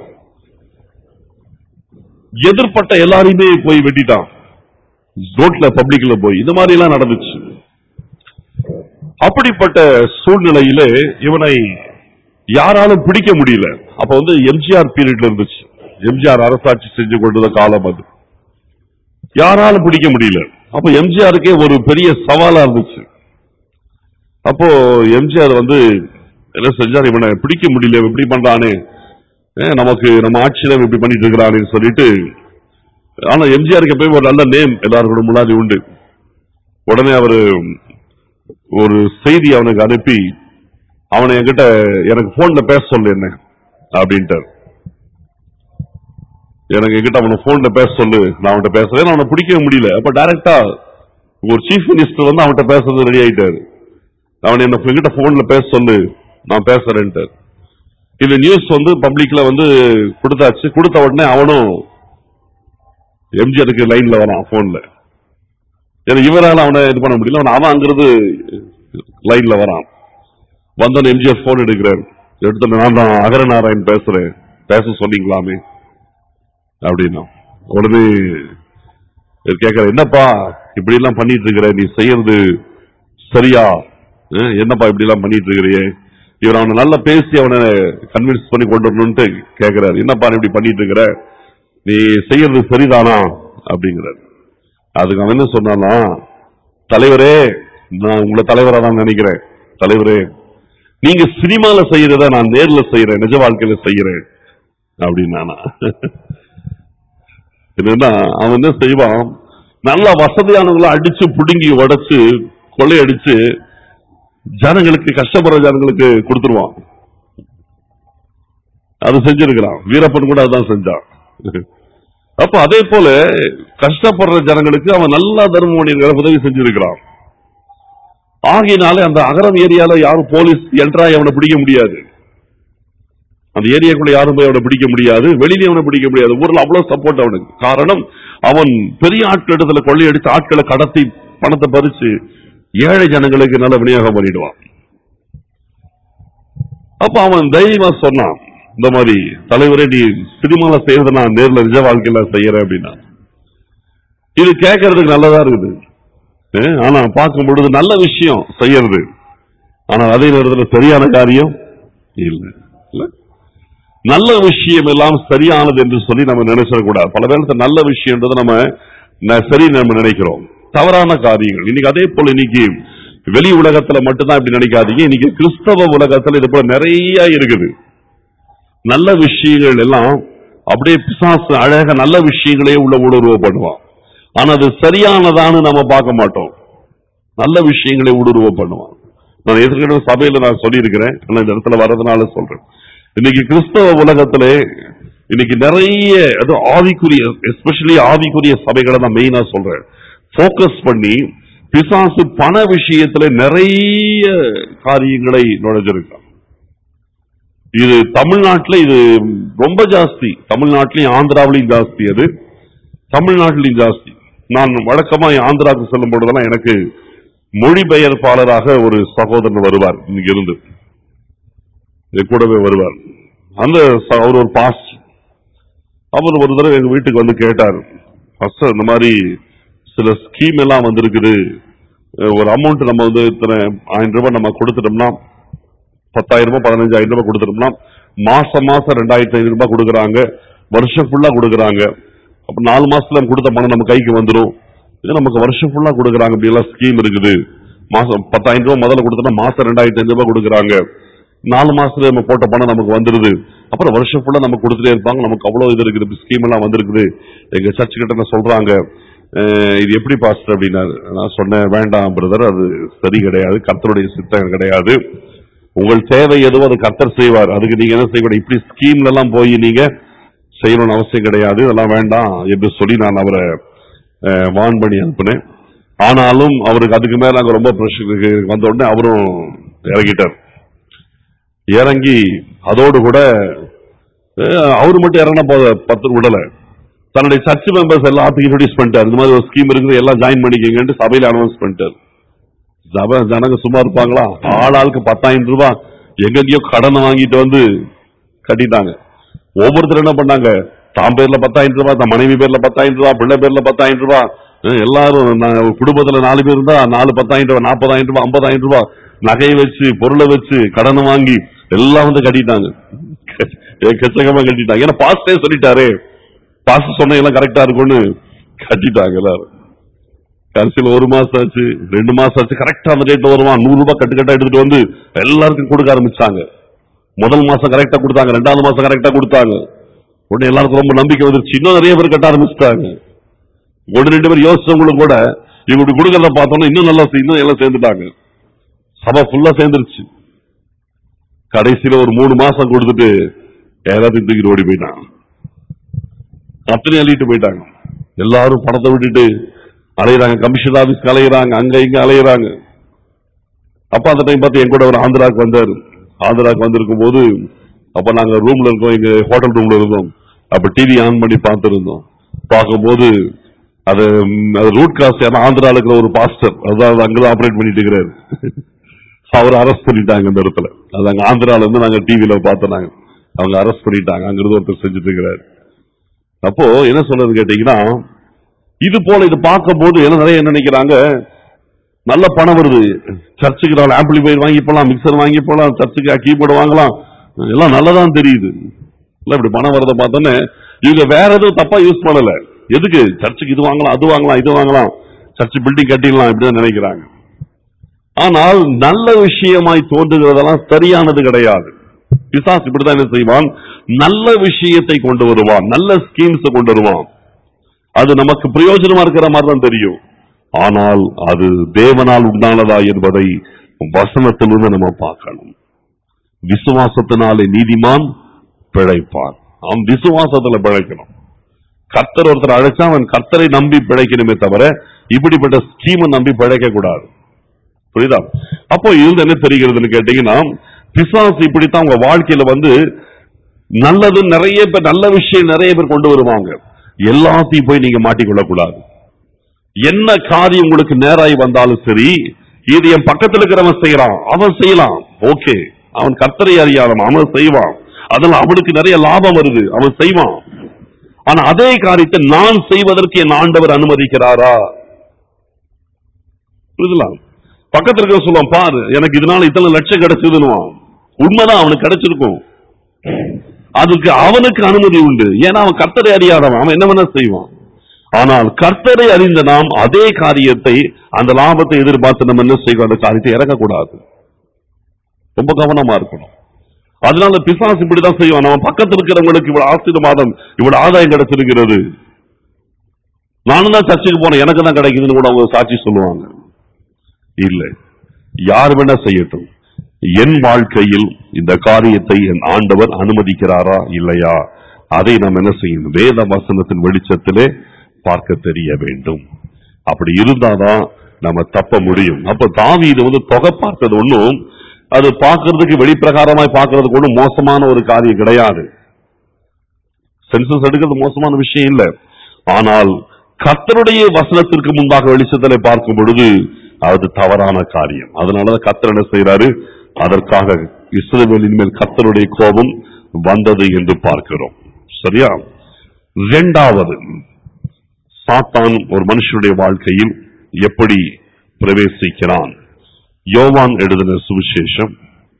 S1: எதிர்பட்ட எல்லாரையுமே போய் வெட்டிட்டான் ரோட்ல பப்ளிக்ல போய் இந்த மாதிரி எல்லாம் நடந்துச்சு அப்படிப்பட்ட சூழ்நிலையிலே இவனை யாராலும் பிடிக்க முடியல அப்ப வந்து எம்ஜிஆர் பீரியட்ல இருந்துச்சு எம்ஜிஆர் அரசாட்சி செஞ்சு கொண்டிருந்த காலம் அது யாராலும் பிடிக்க முடியல அப்ப எம்ஜிஆருக்கே ஒரு பெரிய சவாலா இருந்துச்சு அப்போ எம்ஜிஆர் வந்து என்ன செஞ்சார் இவனை பிடிக்க முடியல இவன் இப்படி பண்றானே ஏ, நமக்கு நம்ம ஆட்சியில இவன் இப்படி பண்ணிட்டு இருக்கிறான்னு சொல்லிட்டு ஆனா எம்ஜிஆருக்கு எப்பயும் ஒரு நல்ல நேம் எல்லாருக்கும் முன்னாடி உண்டு உடனே அவரு ஒரு செய்தி அவனுக்கு அனுப்பி அவனை என்கிட்ட எனக்கு போன்ல பேச சொல்லு என்ன அப்படின்ட்டார் எனக்கு என்கிட்ட அவனை போன்ல பேச சொல்லு நான் அவன்கிட்ட பேசுறேன் அவனை பிடிக்கவே முடியல அப்ப டைரக்டா ஒரு சீஃப் மினிஸ்டர் வந்து அவன்கிட்ட பேசுறது ரெடி ஆயிட்டாரு அவன் என்ன என்கிட்ட போன்ல பேச சொல்லு நான் பேசுறேன்ட்டார் இந்த நியூஸ் வந்து பப்ளிக்ல வந்து கொடுத்தாச்சு கொடுத்த உடனே அவனும் எம்ஜிஆருக்கு லைன்ல வரான் போன்ல ஏன்னா இவரால அவனை இது பண்ண முடியல அவன் அவன் அங்கிருந்து லைன்ல வரான் வந்தோன்னு எம்ஜிஆர் போன் எடுக்கிறார் எடுத்து நான் தான் அகரநாராயண் பேசுறேன் பேச சொன்னீங்களாமே அப்படின்னா உடனே கேட்கிற என்னப்பா இப்படி எல்லாம் பண்ணிட்டு இருக்கிற நீ செய்யறது சரியா அஹ், என்னப்பா இப்படி எல்லாம் பண்ணிட்டு இருக்கிறியே இவர் அவனை நல்லா பேசி அவனை கன்வின்ஸ் பண்ணி கொண்டு வரணும்ட்டு கேட்கிறாரு என்னப்பா நீ இப்படி பண்ணிட்டு இருக்கிற நீ செய்யறது சரிதானா அப்படிங்கிறார் அதுக்கு அவன் என்ன சொன்னானா தலைவரே நான் உங்களை தலைவரா தான் நினைக்கிறேன் தலைவரே நீங்க சினிமால செய்யறத நான் நேர்ல செய்யறேன் நிஜ வாழ்க்கையில செய்யறேன் அப்படின்னானா என்னன்னா அவன் என்ன செய்வான் நல்ல வசதியானவங்களை அடிச்சு புடுங்கி உடைச்சு கொள்ளையடிச்சு ஜனங்களுக்கு கஷ்டப்படுற ஜனங்களுக்கு கொடுத்துருவான் அது செஞ்சிருக்கிறான் வீரப்பன் கூட அதான் செஞ்சான் அப்ப அதே போல கஷ்டப்படுற ஜனங்களுக்கு அவன் நல்லா தர்ம மனிதர்களை உதவி செஞ்சிருக்கிறான் ஆகையினாலே அந்த அகரம் ஏரியால யாரும் போலீஸ் என்ட்ராய் அவனை பிடிக்க முடியாது அந்த ஏரியாக்குள்ள யாரும் போய் அவனை பிடிக்க முடியாது வெளியில அவனை பிடிக்க முடியாது ஊர்ல அவ்வளவு சப்போர்ட் அவனுக்கு காரணம் அவன் பெரிய ஆட்கள் இடத்துல கொள்ளையடித்து ஆட்களை கடத்தி பணத்தை பறிச்சு ஏழை ஜனங்களுக்கு நல்ல விநியோகம் பண்ணிடுவான் அப்ப அவன் தைரியமா சொன்னான் இந்த மாதிரி தலைவரே நீ சினிமால செய்யறத நான் நேர்ல நிஜ வாழ்க்கையில செய்யறேன் அப்படின்னா இது கேட்கறதுக்கு நல்லதா இருக்குது அஹ் ஆனா பார்க்கும் பொழுது நல்ல விஷயம் செய்யறது ஆனா அதே நேரத்துல சரியான காரியம் இல்லை இல்ல நல்ல விஷயம் எல்லாம் சரியானது என்று சொல்லி நம்ம நினைச்சிடக்கூடாது பல பேருக்கு நல்ல விஷயம்ன்றது நம்ம ந- சரி நம்ம நினைக்கிறோம் தவறான காரியங்கள் இன்னைக்கு அதே போல இன்னைக்கு வெளி உலகத்துல மட்டும்தான் இப்படி நினைக்காதீங்க இன்னைக்கு கிறிஸ்தவ உலகத்துல இது போல நிறைய இருக்குது நல்ல விஷயங்கள் எல்லாம் அப்படியே பிசாசு அழக நல்ல விஷயங்களே உள்ள ஊடுருவ பண்ணுவான் ஆனா அது சரியானதான்னு நம்ம பார்க்க மாட்டோம் நல்ல விஷயங்களை ஊடுருவ பண்ணுவான் நான் ஏற்கனவே சபையில நான் சொல்லியிருக்கிறேன் ஆனா இந்த இடத்துல வர்றதுனால சொல்றேன் இன்னைக்கு கிறிஸ்தவ உலகத்திலே இன்னைக்கு நிறைய அது ஆவிக்குரிய எஸ்பெஷலி ஆவிக்குரிய சபைகளை நான் மெயினா சொல்றேன் ஃபோக்கஸ் பண்ணி பிசாசு பண விஷயத்துல நிறைய காரியங்களை நுழைஞ்சிருக்கான் இது தமிழ்நாட்டுல இது ரொம்ப ஜாஸ்தி தமிழ்நாட்டிலையும் ஆந்திராவிலையும் ஜாஸ்தி அது தமிழ்நாட்டிலையும் ஜாஸ்தி நான் வழக்கமா ஆந்திராவுக்கு செல்லும் பொழுதெல்லாம் எனக்கு மொழிபெயர்ப்பாளராக ஒரு சகோதரன் வருவார் இங்க இருந்து என் கூடவே வருவார் அந்த ச- அவர் ஒரு பாஸ் அவர் ஒரு தடவை எங்க வீட்டுக்கு வந்து கேட்டார் ஃபர்ஸ்ட் இந்த மாதிரி சில ஸ்கீம் எல்லாம் வந்திருக்குது அஹ் ஒரு அமௌண்ட் நம்ம வந்து இத்தனை ஆயிரம் ரூபாய் நம்ம கொடுத்துட்டோம்னா பத்தாயிரம் ரூபாய் பதினஞ்சாயிரம் ரூபாய் கொடுத்துட்டோம்னா மாசம் மாசம் ரெண்டாயிரத்தி ஐநூறு ரூபாய் கொடுக்குறாங்க வருஷம் ஃபுல்லா கொடுக்குறாங்க அப்ப நாலு மாசத்துல நம்ம கொடுத்த பணம் நம்ம கைக்கு வந்துடும் இது நமக்கு வருஷம் ஃபுல்லா கொடுக்குறாங்க அப்படி எல்லாம் ஸ்கீம் இருக்குது மாசம் பத்தாயிரம் ரூபாய் முதல்ல கொடுத்தோம்னா மாசம் ரெண்டாயிரத்தி ஐநூறு ரூபாய் கொடுக்குறாங்க நாலு மாசத்துல நம்ம போட்ட பணம் நமக்கு வந்துருது அப்புறம் வருஷம் ஃபுல்லா நம்ம கொடுத்துட்டே இருப்பாங்க நமக்கு அவ்வளவு இது இருக்குது ஸ்கீம் எல்லாம் வந்திருக்குது எங்க சர்ச் கிட்ட என்ன சொல்றாங்க அஹ் இது எப்படி பாஸ்டர் அப்படின்னாரு நான் சொன்னேன் வேண்டாம் பிரதர் அது சரி கிடையாது கர்த்தருடைய சித்தம் கிடையாது உங்கள் தேவை எதுவோ அது கர்த்தர் செய்வார் அதுக்கு நீங்க என்ன செய்யக்கூடாது இப்படி ஸ்கீம்ல எல்லாம் போய் நீங்க செய்யணும்னு அவசியம் கிடையாது இதெல்லாம் வேண்டாம் என்று சொல்லி நான் அவரை வான் பண்ணி அனுப்புனேன் ஆனாலும் அவருக்கு அதுக்கு மேல அங்க ரொம்ப பிரஷருக்கு வந்த உடனே அவரும் இறங்கிட்டார் இறங்கி அதோடு கூட அஹ் அவரு மட்டும் இறங்கினா போத பத்து விடல தன்னுடைய சர்ச் மெம்பர்ஸ் எல்லாத்தையும் இன்ட்ரோடியூஸ் பண்ணிட்டார் இந்த மாதிரி ஒரு ஸ்கீம் இருக்குது எல்லாம் ஜாயின் பண்ணிக்கங்கன்ட்டு சபையில அனௌன்ஸ் பண்ணிட்டார் சபை ஜனங்க சும்மா இருப்பாங்களா ஆள் ஆளுக்கு பத்தாயிரம் ரூபாய் எங்கெங்கயோ கடனை வாங்கிட்டு வந்து கட்டிட்டாங்க ஒவ்வொருத்தர் என்ன பண்ணாங்க தான் பேர்ல பத்தாயிரம் ரூபாய் தன் மனைவி பேர்ல பத்தாயிரம் ரூபாய் பிள்ளை பேர்ல பத்தாயிரம் ரூபாய் அஹ் எல்லாரும் நான் குடும்பத்துல நாலு பேர் இருந்தா நாலு பத்தாயிரம் ரூபாய் நாற்பதாயிரம் ரூபாய் ஐம்பதாயிரம் ரூபாய் நகையை வச்சு பொருளை வச்சு கடனை வாங்கி எல்லாம் வந்து கட்டிட்டாங்க எக்கச்சக்கமா கட்டிட்டாங்க ஏன்னா பாஸ்டே சொல்லிட்டாரே பாஸ்ட் சொன்ன எல்லாம் கரெக்டா இருக்கும்னு கட்டிட்டாங்க எல்லாரும் கடைசியில் ஒரு மாசம் ஆச்சு ரெண்டு மாசம் ஆச்சு கரெக்டா அந்த ரேட்ல வருவான் நூறு ரூபாய் கட்டு கட்டா எடுத்துட்டு வந்து எல்லாருக்கும் கொடுக்க ஆரம்பிச்சாங்க முதல் மாசம் கரெக்டா கொடுத்தாங்க ரெண்டாவது மாசம் கரெக்டா கொடுத்தாங்க உடனே எல்லாருக்கும் ரொம்ப நம்பிக்கை வந்துருச்சு இன்னும் நிறைய பேர் கட்ட ஆரம்பிச்சிட்டாங்க ஒன்று ரெண்டு பேர் யோசிச்சவங்களும் கூட இவங்க இப்படி கொடுக்கறத பார்த்தோன்னா இன்னும் நல்லா செய்- இன்னும் எல்லாம் சேர்ந்துட்டாங்க சபை ஃபுல்லா சேர்ந்துருச்சு கடைசியில ஒரு மூணு மாசம் கொடுத்துட்டு எல்லாத்தையும் தூக்கிட்டு ஓடி போயிட்டாங்க அத்தனை அள்ளிட்டு போயிட்டாங்க எல்லாரும் பணத்தை விட்டுட்டு அலையிறாங்க கமிஷன் ஆபீஸ்க்கு அலையிறாங்க அங்க இங்க அலையிறாங்க அப்ப அந்த டைம் பார்த்து என் கூட ஒரு ஆந்திராக்கு வந்தாரு ஆந்திராக்கு வந்திருக்கும் போது அப்ப நாங்க ரூம்ல இருக்கோம் எங்க ஹோட்டல் ரூம்ல இருந்தோம் அப்ப டிவி ஆன் பண்ணி பார்த்திருந்தோம் பார்க்கும்போது அது ம், அது ரூட் காஸ்ட் ஆந்திரால இருக்கிற ஒரு பாஸ்டர் அதாவது அங்கதான் ஆபரேட் பண்ணிட்டு இருக்கிறாரு அவர் அரெஸ்ட் பண்ணிட்டாங்க இந்த இடத்துல அது அங்க ஆந்திரால இருந்து நாங்க டிவில பார்த்தோம் நாங்க அவங்க அரெஸ்ட் பண்ணிட்டாங்க அங்கிருந்து ஒருத்தர் செஞ்சுட்டு இருக்கிறாரு அப்போ என்ன சொல்றது கேட்டீங்கன்னா இது போல இது பார்க்கும்போது என்ன நிறைய என்ன நினைக்கிறாங்க நல்ல பணம் வருது சர்ச்சுக்கு நான் ஆம்பிளிஃபையர் வாங்கி போலாம் மிக்சர் வாங்கி போலாம் சர்ச்சுக்கு கீபோர்டு வாங்கலாம் எல்லாம் நல்லதான் தெரியுது இல்ல இப்படி பணம் வரதை பார்த்தோன்னே இவங்க வேற எதுவும் தப்பா யூஸ் பண்ணல எதுக்கு சர்ச்சுக்கு இது வாங்கலாம் அது வாங்கலாம் இது வாங்கலாம் சர்ச் பில்டிங் கட்டிடலாம் இப்படிதான் நினைக்கிறாங்க ஆனால் நல்ல விஷயமாய் தோன்றுகிறதெல்லாம் சரியானது கிடையாது பிசாஸ் இப்படிதான் என்ன செய்வான் நல்ல விஷயத்தை கொண்டு வருவான் நல்ல ஸ்கீம்ஸ் கொண்டு வருவான் அது நமக்கு பிரயோஜனமா இருக்கிற மாதிரி தான் தெரியும் ஆனால் அது தேவனால் உண்டானதா என்பதை வசனத்திலிருந்து நம்ம பார்க்கணும் விசுவாசத்தினாலே நீதிமான் பிழைப்பான் அவன் விசுவாசத்துல பிழைக்கணும் கர்த்தர் ஒருத்தர் அழைச்சா அவன் கர்த்தரை நம்பி பிழைக்கணுமே தவிர இப்படிப்பட்ட ஸ்கீமை நம்பி பிழைக்க கூடாது புரியுதா அப்போ இருந்து என்ன தெரிகிறதுன்னு கேட்டீங்கன்னா பிசாசு இப்படித்தான் உங்க வாழ்க்கையில வந்து நல்லது நிறைய பேர் நல்ல விஷயம் நிறைய பேர் கொண்டு வருவாங்க எல்லாத்தையும் போய் நீங்க மாட்டிக்கொள்ள கூடாது என்ன காரியம் உங்களுக்கு நேராய் வந்தாலும் சரி இது என் பக்கத்துல இருக்கிறவன் செய்யறான் அவன் செய்யலாம் ஓகே அவன் கர்த்தரை அறியாதவன் அவன் செய்வான் அதனால அவனுக்கு நிறைய லாபம் வருது அவன் செய்வான் ஆனா அதே காரியத்தை நான் செய்வதற்கு என் ஆண்டவர் அனுமதிக்கிறாரா புரியுதுங்களா பக்கத்துல இருக்க சொல்லுவான் பாரு எனக்கு இதனால இத்தனை லட்சம் கிடைச்சதுன்னுவான் உண்மைதான் அவனுக்கு கிடைச்சிருக்கும் அதுக்கு அவனுக்கு அனுமதி உண்டு ஏன்னா அவன் கர்த்தரை அறியாதவன் அவன் என்ன வேணா செய்வான் ஆனால் கர்த்தரை அறிந்த நாம் அதே காரியத்தை அந்த லாபத்தை எதிர்பார்த்து நம்ம என்ன செய்வோம் அந்த காரியத்தை இறக்கக்கூடாது ரொம்ப கவனமா இருக்கணும் அதனால பிசாசு இப்படிதான் செய்வான் நம்ம பக்கத்துல இருக்கிறவங்களுக்கு இவ்வளவு ஆசீர்வாதம் இவ்வளவு ஆதாயம் கிடைச்சிருக்கிறது நானும் தான் சர்ச்சுக்கு போனேன் எனக்கு தான் கிடைக்குதுன்னு கூட அவங்க சாட்சி சொல்லுவாங்க இல்லை யார் வேணா செய்யட்டும் என் வாழ்க்கையில் இந்த காரியத்தை என் ஆண்டவர் அனுமதிக்கிறாரா இல்லையா அதை நாம் என்ன செய்யணும் வேத வசனத்தின் வெளிச்சத்திலே பார்க்க தெரிய வேண்டும் அப்படி இருந்தாதான் நம்ம தப்ப முடியும் அப்ப தாவீது வந்து தொகை பார்த்தது ஒண்ணும் அது பார்க்கிறதுக்கு வெளிப்பிரகாரமாய் பார்க்கிறதுக்கு ஒண்ணும் மோசமான ஒரு காரியம் கிடையாது சென்சஸ் எடுக்கிறது மோசமான விஷயம் இல்ல ஆனால் கர்த்தருடைய வசனத்திற்கு முன்பாக வெளிச்சத்திலே பார்க்கும் பொழுது அது தவறான காரியம் அதனாலதான் கர்த்தர் என்ன செய்யறாரு அதற்காக இஸ்ரவேலின் மேல் கர்த்தருடைய கோபம் வந்தது என்று பார்க்கிறோம் சரியா இரண்டாவது சாத்தான் ஒரு மனுஷனுடைய வாழ்க்கையில் எப்படி பிரவேசிக்கிறான் யோவான் எழுதின சுவிசேஷம்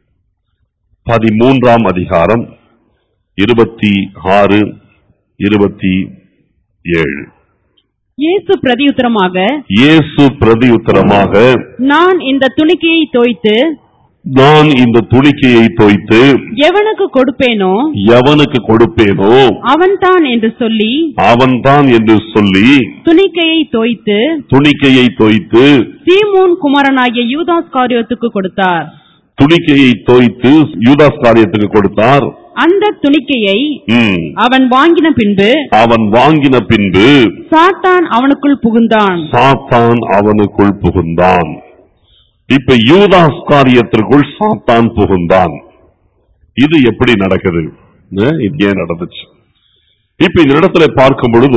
S1: பதிமூன்றாம் அதிகாரம் இருபத்தி ஆறு இருபத்தி ஏழு
S2: இயேசு பிரதியுத்தரமாக
S1: இயேசு பிரதியுத்தரமாக
S2: நான் இந்த துணிக்கையை தோய்த்து
S1: நான் இந்த துணிக்கையை தோய்த்து
S2: எவனுக்கு கொடுப்பேனோ
S1: எவனுக்கு கொடுப்பேனோ
S2: அவன்தான் என்று சொல்லி
S1: அவன்தான் என்று சொல்லி
S2: துணிக்கையை தோய்த்து
S1: துணிக்கையை தோய்த்து
S2: சீமோன் குமாரனாகிய யூதாஸ் காரியத்துக்கு கொடுத்தார்
S1: துணிக்கையை தோய்த்து யூதாஸ் காரியத்துக்கு கொடுத்தார்
S2: அந்த துணிக்கையை
S1: ம்.
S2: அவன் வாங்கின பின்பு
S1: அவன் வாங்கின பின்பு
S2: சாத்தான் அவனுக்குள் புகுந்தான்
S1: சாத்தான் அவனுக்குள் புகுந்தான் இப்ப யூதாஸ் காரியத்திற்குள் சாத்தான் புகுந்தான் இது எப்படி நடக்குது அஹ் இது ஏன் நடந்துச்சு இப்ப இந்த இடத்துல பார்க்கும் பொழுது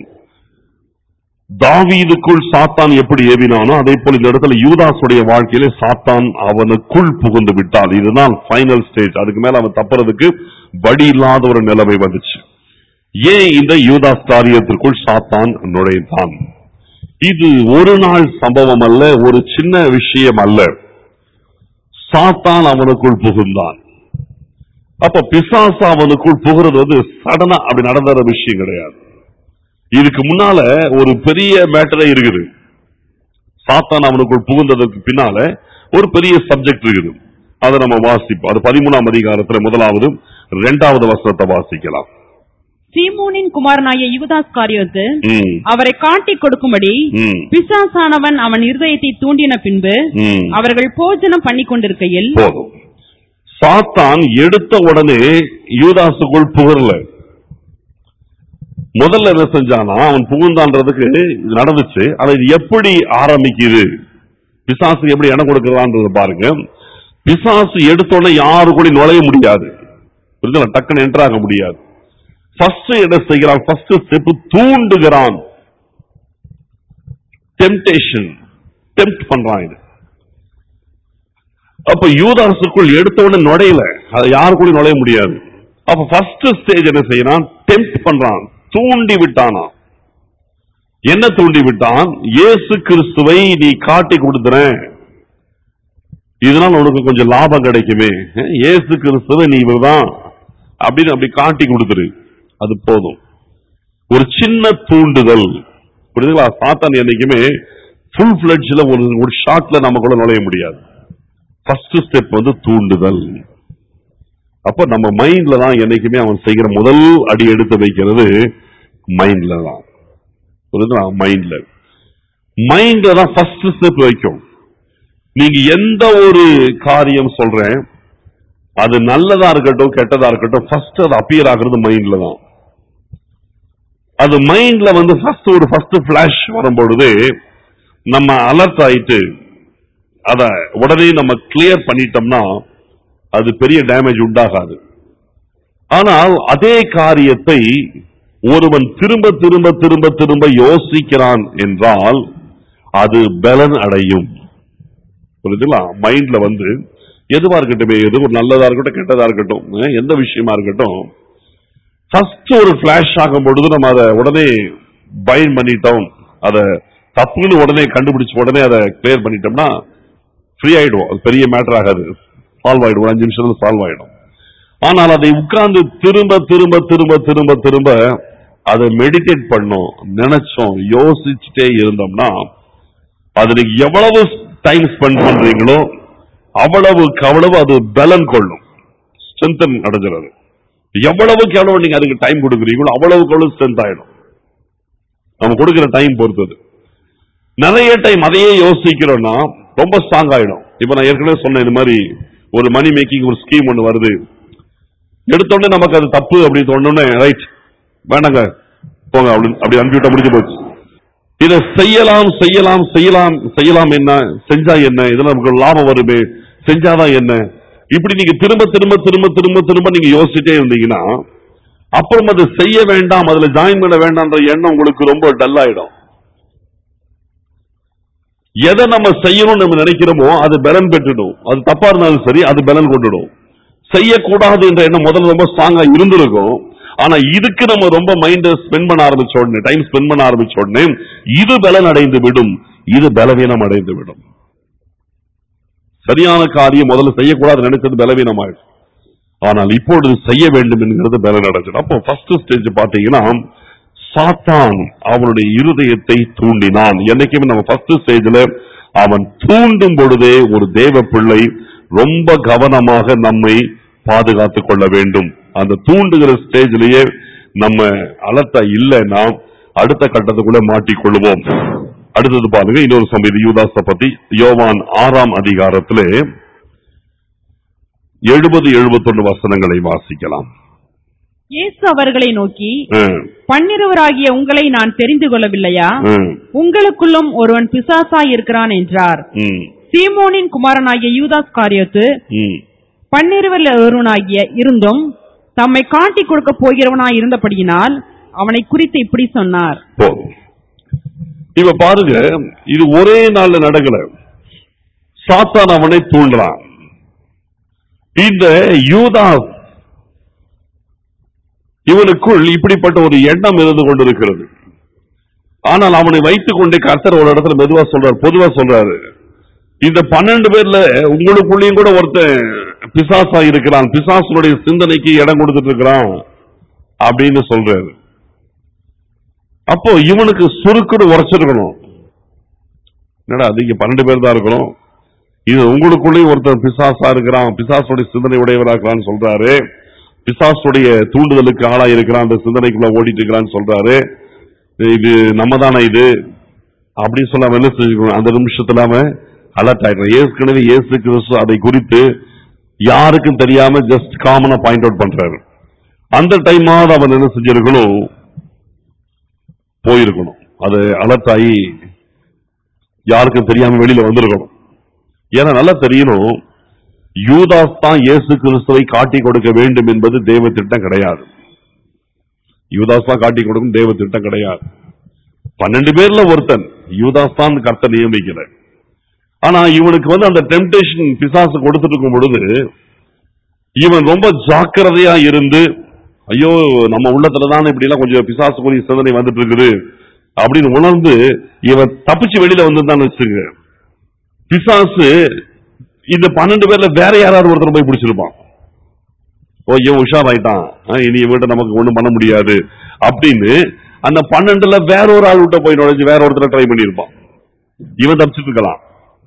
S1: தாவீதுக்குள் சாத்தான் எப்படி ஏவினானோ அதே போல இந்த இடத்துல யூதாசுடைய வாழ்க்கையிலே சாத்தான் அவனுக்குள் புகுந்து விட்டான் இதுதான் ஃபைனல் ஸ்டேஜ் அதுக்கு மேல அவன் தப்புறதுக்கு வழி இல்லாத ஒரு நிலைமை வந்துச்சு ஏன் இந்த யூதாஸ் காரியத்திற்குள் சாத்தான் நுழைந்தான் இது ஒரு நாள் சம்பவம் அல்ல ஒரு சின்ன விஷயம் அல்ல சாத்தான் அவனுக்குள் புகுந்தான் அப்ப பிசாசு அவனுக்குள் புகுறது வந்து சடனா அப்படி நடந்த விஷயம் கிடையாது இதுக்கு முன்னால ஒரு பெரிய மேட்டரே இருக்குது சாத்தான் அவனுக்குள் புகுந்ததற்கு பின்னால ஒரு பெரிய சப்ஜெக்ட் இருக்குது அதை நம்ம வாசிப்போம் அது பதிமூணாம் அதிகாரத்துல முதலாவது இரண்டாவது வசனத்தை வாசிக்கலாம்
S2: சீமோனின் குமாரனாகிய யுவதாஸ் காரியத்து
S1: ம்,
S2: அவரை காட்டிக் கொடுக்கும்படி
S1: ம்,
S2: பிசாசானவன் அவன் இருதயத்தை தூண்டின பின்பு
S1: ம்.
S2: அவர்கள் போஜனம் பண்ணி கொண்டிருக்கையில்
S1: போதும் சாத்தான் எடுத்த உடனே யூதாசுக்குள் புகழல முதல்ல என்ன செஞ்சானா அவன் புகுந்தான்றதுக்கு இது நடந்துச்சு ஆனா இது எப்படி ஆரம்பிக்குது பிசாசு எப்படி இடம் கொடுக்கறான்றத பாருங்க பிசாசு எடுத்த உடனே யாரு கூட நுழைய முடியாது புரியுதுங்களா? டக்குன்னு என்டர் ஆக முடியாது ஃபர்ஸ்ட் என்ன செய்கிறான் ஃபர்ஸ்ட் ஸ்டெப் தூண்டுகிறான் டெம்டேஷன் டெம்ப்ட் பண்றான் இது அப்ப யூதாசுக்குள் எடுத்த உடனே நுழையல அது யாரு கூட நுழைய முடியாது அப்ப ஃபர்ஸ்ட் ஸ்டேஜ் என்ன செய்யறான் டெம்ப்ட் பண்றான் தூண்டி விட்டானா என்ன தூண்டி விட்டான் இயேசு கிறிஸ்துவை நீ காட்டி கொடுத்துறேன் இதனால உனக்கு கொஞ்சம் லாபம் கிடைக்குமே அஹ், இயேசு கிறிஸ்துவை நீ இவர்தான் அப்படின்னு அப்படி காட்டி கொடுத்துரு அது போதும் ஒரு சின்ன தூண்டுதல் புரியுதுங்களா சாத்தான் என்னைக்குமே ஃபுல் பிளட்ஜ்ல ஒரு ஒரு ஷாட்ல நமக்குள்ள நுழைய முடியாது ஃபர்ஸ்ட் ஸ்டெப் வந்து தூண்டுதல் அப்ப நம்ம மைண்ட்ல தான் என்னைக்குமே அவன் செய்கிற முதல் அடி எடுத்து வைக்கிறது மைண்ட்ல தான் புரியுதுங்களா மைண்ட்ல மைண்ட்ல தான் ஃபர்ஸ்ட் ஸ்டெப் வைக்கும் நீங்க எந்த ஒரு காரியம் சொல்றேன் அது நல்லதா இருக்கட்டும் கெட்டதா இருக்கட்டும் ஃபர்ஸ்ட் அது அப்பியர் ஆகுறது மைண்ட்ல தான் அது மைண்ட்ல வந்து ஃபர்ஸ்ட் ஒரு ஃபர்ஸ்ட் பிளாஷ் வரும்பொழுது நம்ம அலர்ட் ஆயிட்டு அத உடனே நம்ம கிளியர் பண்ணிட்டோம்னா அது பெரிய டேமேஜ் உண்டாகாது ஆனால் அதே காரியத்தை ஒருவன் திரும்ப திரும்ப திரும்ப திரும்ப யோசிக்கிறான் என்றால் அது பலன் அடையும் புரியுதுங்களா மைண்ட்ல வந்து எதுவா இருக்கட்டும் எது ஒரு நல்லதா இருக்கட்டும் கெட்டதா இருக்கட்டும் அஹ் எந்த விஷயமா இருக்கட்டும் ஃபர்ஸ்ட் ஒரு பிளாஷ் ஆகும் பொழுது நம்ம அதை உடனே பைன் பண்ணிட்டோம் அதை தப்புன்னு உடனே கண்டுபிடிச்சு உடனே அதை கிளியர் பண்ணிட்டோம்னா ஃப்ரீ ஆயிடுவோம் அது பெரிய மேட்டர் ஆகாது சால்வ் ஆயிடும் ஒரு அஞ்சு நிமிஷத்துல சால்வ் ஆயிடும் ஆனால் அதை உட்கார்ந்து திரும்ப திரும்ப திரும்ப திரும்ப திரும்ப அதை மெடிடேட் பண்ணோம் நினைச்சோம் யோசிச்சுட்டே இருந்தோம்னா அது நீங்க எவ்வளவு டைம் ஸ்பெண்ட் பண்றீங்களோ அவ்வளவுக்கு அவ்வளவு அது பலன் கொள்ளும் ஸ்ட்ரென்தன் அடைஞ்சிடாது எவ்வளவுக்கு எவ்வளவு நீங்க அதுக்கு டைம் கொடுக்குறீங்களோ அவ்வளவுக்கு அவ்வளவு ஸ்ட்ரென்த் ஆயிடும் நம்ம கொடுக்கிற டைம் பொறுத்தது நிறைய டைம் அதையே யோசிக்கிறோம்னா ரொம்ப ஸ்ட்ராங் ஆயிடும் இப்ப நான் ஏற்கனவே சொன்னேன் இந்த மாதிரி ஒரு மணி மேக்கிங் ஒரு ஸ்கீம் ஒன்னு வருது எடுத்த உடனே நமக்கு அது தப்பு அப்படின்னு தோணுனே ரைட் வேண்டாங்க போங்க அப்படின்னு அப்படி அனுப்பிவிட்டா முடிஞ்சு போச்சு இதை செய்யலாம் செய்யலாம் செய்யலாம் செய்யலாம் என்ன செஞ்சா என்ன இதுல நமக்கு லாபம் வருமே செஞ்சாதான் என்ன இப்படி நீங்க திரும்ப திரும்ப திரும்ப திரும்ப திரும்ப நீங்க யோசிச்சுட்டே இருந்தீங்கன்னா அப்புறம் அது செய்ய வேண்டாம் அதுல ஜாயின் பண்ண வேண்டாம்ன்ற எண்ணம் உங்களுக்கு ரொம்ப டல் ஆயிடும் எதை நம்ம செய்யணும்னு நம்ம நினைக்கிறோமோ அது பலன் பெற்றுடும் அது தப்பா இருந்தாலும் சரி அது பலன் கொண்டுடும் செய்யக்கூடாது என்ற எண்ணம் முதல்ல ரொம்ப ஸ்ட்ராங்கா இருந்திருக்கும் ஆனா இதுக்கு நம்ம ரொம்ப மைண்ட ஸ்பெண்ட் பண்ண ஆரம்பிச்ச உடனே டைம் ஸ்பெண்ட் பண்ண ஆரம்பிச்ச உடனே இது பலன் அடைந்து விடும் இது பலவீனம் அடைந்து விடும் சரியான காரியம் முதல்ல செய்யக்கூடாது நினைச்சது பலவீனம் ஆயிடும் ஆனால் இப்பொழுது செய்ய வேண்டும் என்கிறது பலன் அடைஞ்சிடும் அப்போ ஃபர்ஸ்ட் ஸ்டேஜ் பாத்தீங்கன்னா சாத்தான் அவனுடைய இருதயத்தை தூண்டினான் என்னைக்குமே நம்ம ஃபர்ஸ்ட் ஸ்டேஜ்ல அவன் தூண்டும் பொழுதே ஒரு தேவ பிள்ளை ரொம்ப கவனமாக நம்மை பாதுகாத்துக் கொள்ள வேண்டும் அந்த தூண்டுகிற ஸ்டேஜ்லயே நம்ம அலர்ட்டா இல்லைன்னா அடுத்த கட்டத்துக்குள்ள மாட்டிக்கொள்ளுவோம் அடுத்தது பாருங்க இன்னொரு சம்பதி யூதாச பத்தி யோவான் ஆறாம் அதிகாரத்திலே எழுபது எழுபத்தொன்னு வசனங்களை வாசிக்கலாம்
S2: இயேசு அவர்களை நோக்கி
S1: ம்,
S2: பன்னிருவராகிய உங்களை நான் தெரிந்து கொள்ளவில்லையா
S1: ம்,
S2: உங்களுக்குள்ளும் ஒருவன் பிசாசாய் இருக்கிறான் என்றார்
S1: ம்,
S2: சீமோனின் குமாரனாகிய யூதாஸ் காரியத்து
S1: ம்,
S2: பன்னிருவர் ஒருவனாகிய இருந்தும் தம்மை காட்டி கொடுக்க போகிறவனாய் இருந்தபடியினால் அவனை குறித்து இப்படி சொன்னார்
S1: போதும் இப்ப பாருங்க இது ஒரே நாள்ல நடக்கல சாத்தான் அவனை தூண்டுறான் இந்த யூதாஸ் இவனுக்குள் இப்படிப்பட்ட ஒரு எண்ணம் இருந்து கொண்டிருக்கிறது ஆனால் அவனை வைத்துக் கொண்டு கர்த்தர் ஒரு இடத்துல மெதுவா சொல்றாரு பொதுவா சொல்றாரு இந்த பன்னெண்டு பேர்ல உங்களுக்குள்ளேயும் கூட ஒருத்தன் பிசாசா இருக்கிறான் பிசாசனுடைய சிந்தனைக்கு இடம் கொடுத்துட்டு இருக்கிறான் அப்படின்னு சொல்றாரு அப்போ இவனுக்கு சுருக்குன்னு உரைச்சிருக்கணும் என்னடா அது இங்க பன்னெண்டு பேர் தான் இருக்கணும் இது உங்களுக்குள்ளேயும் ஒருத்தன் பிசாசா இருக்கிறான் பிசாசுடைய சிந்தனை உடையவரா இருக்கிறான்னு சொல்றாரு பிசாசுடைய தூண்டுதலுக்கு ஆளா இருக்கிறான் அந்த சிந்தனைக்குள்ள ஓடிட்டு இருக்கிறான்னு சொல்றாரு இது நம்ம தானே இது அப்படின்னு சொல்ல அவன் என்ன செஞ்சுக்கணும் அந்த நிமிஷத்துல அவன் அலர்ட் ஆயிடுறான் ஏற்கனவே இயேசு கிறிஸ்து அதை குறித்து யாருக்கும் தெரியாம ஜஸ்ட் காமனா பாயிண்ட் அவுட் பண்றாரு அந்த டைமாவது அவன் என்ன செஞ்சிருக்கணும் போயிருக்கணும் அது அலர்ட் ஆகி யாருக்கும் தெரியாம வெளியில வந்திருக்கணும் ஏன்னா நல்லா தெரியணும் யூதாஸ் தான் இயேசு கிறிஸ்துவை காட்டி கொடுக்க வேண்டும் என்பது தேவ திட்டம் கிடையாது யூதாஸ் தான் காட்டி கொடுக்கும் தேவ திட்டம் கிடையாது பன்னெண்டு பேர்ல ஒருத்தன் யூதாஸ் தான் கர்த்தர் நியமிக்கல ஆனா இவனுக்கு வந்து அந்த டெம்டேஷன் பிசாசு கொடுத்துட்டு இருக்கும் பொழுது இவன் ரொம்ப ஜாக்கிரதையா இருந்து ஐயோ நம்ம உள்ளத்துல தான் இப்படி எல்லாம் கொஞ்சம் பிசாசுக்குரிய சிந்தனை வந்துட்டு இருக்குது அப்படின்னு உணர்ந்து இவன் தப்பிச்சு வெளியில வந்திருந்தான்னு வச்சுங்க பிசாசு இந்த பன்னெண்டு பேர்ல வேற யாராவது ஒருத்தர் போய் பிடிச்சிருப்பான் ஓ இவன் உஷாராயிட்டான் ஆ, இனி இவன்கிட்ட நமக்கு ஒண்ணும் பண்ண முடியாது அப்படின்னு அந்த பன்னெண்டுல வேற ஒரு ஆள் விட்ட போய் நுழைஞ்சு வேற ஒருத்தர் ட்ரை பண்ணியிருப்பான் இவன் தப்பிச்சிட்டு இருக்கலாம்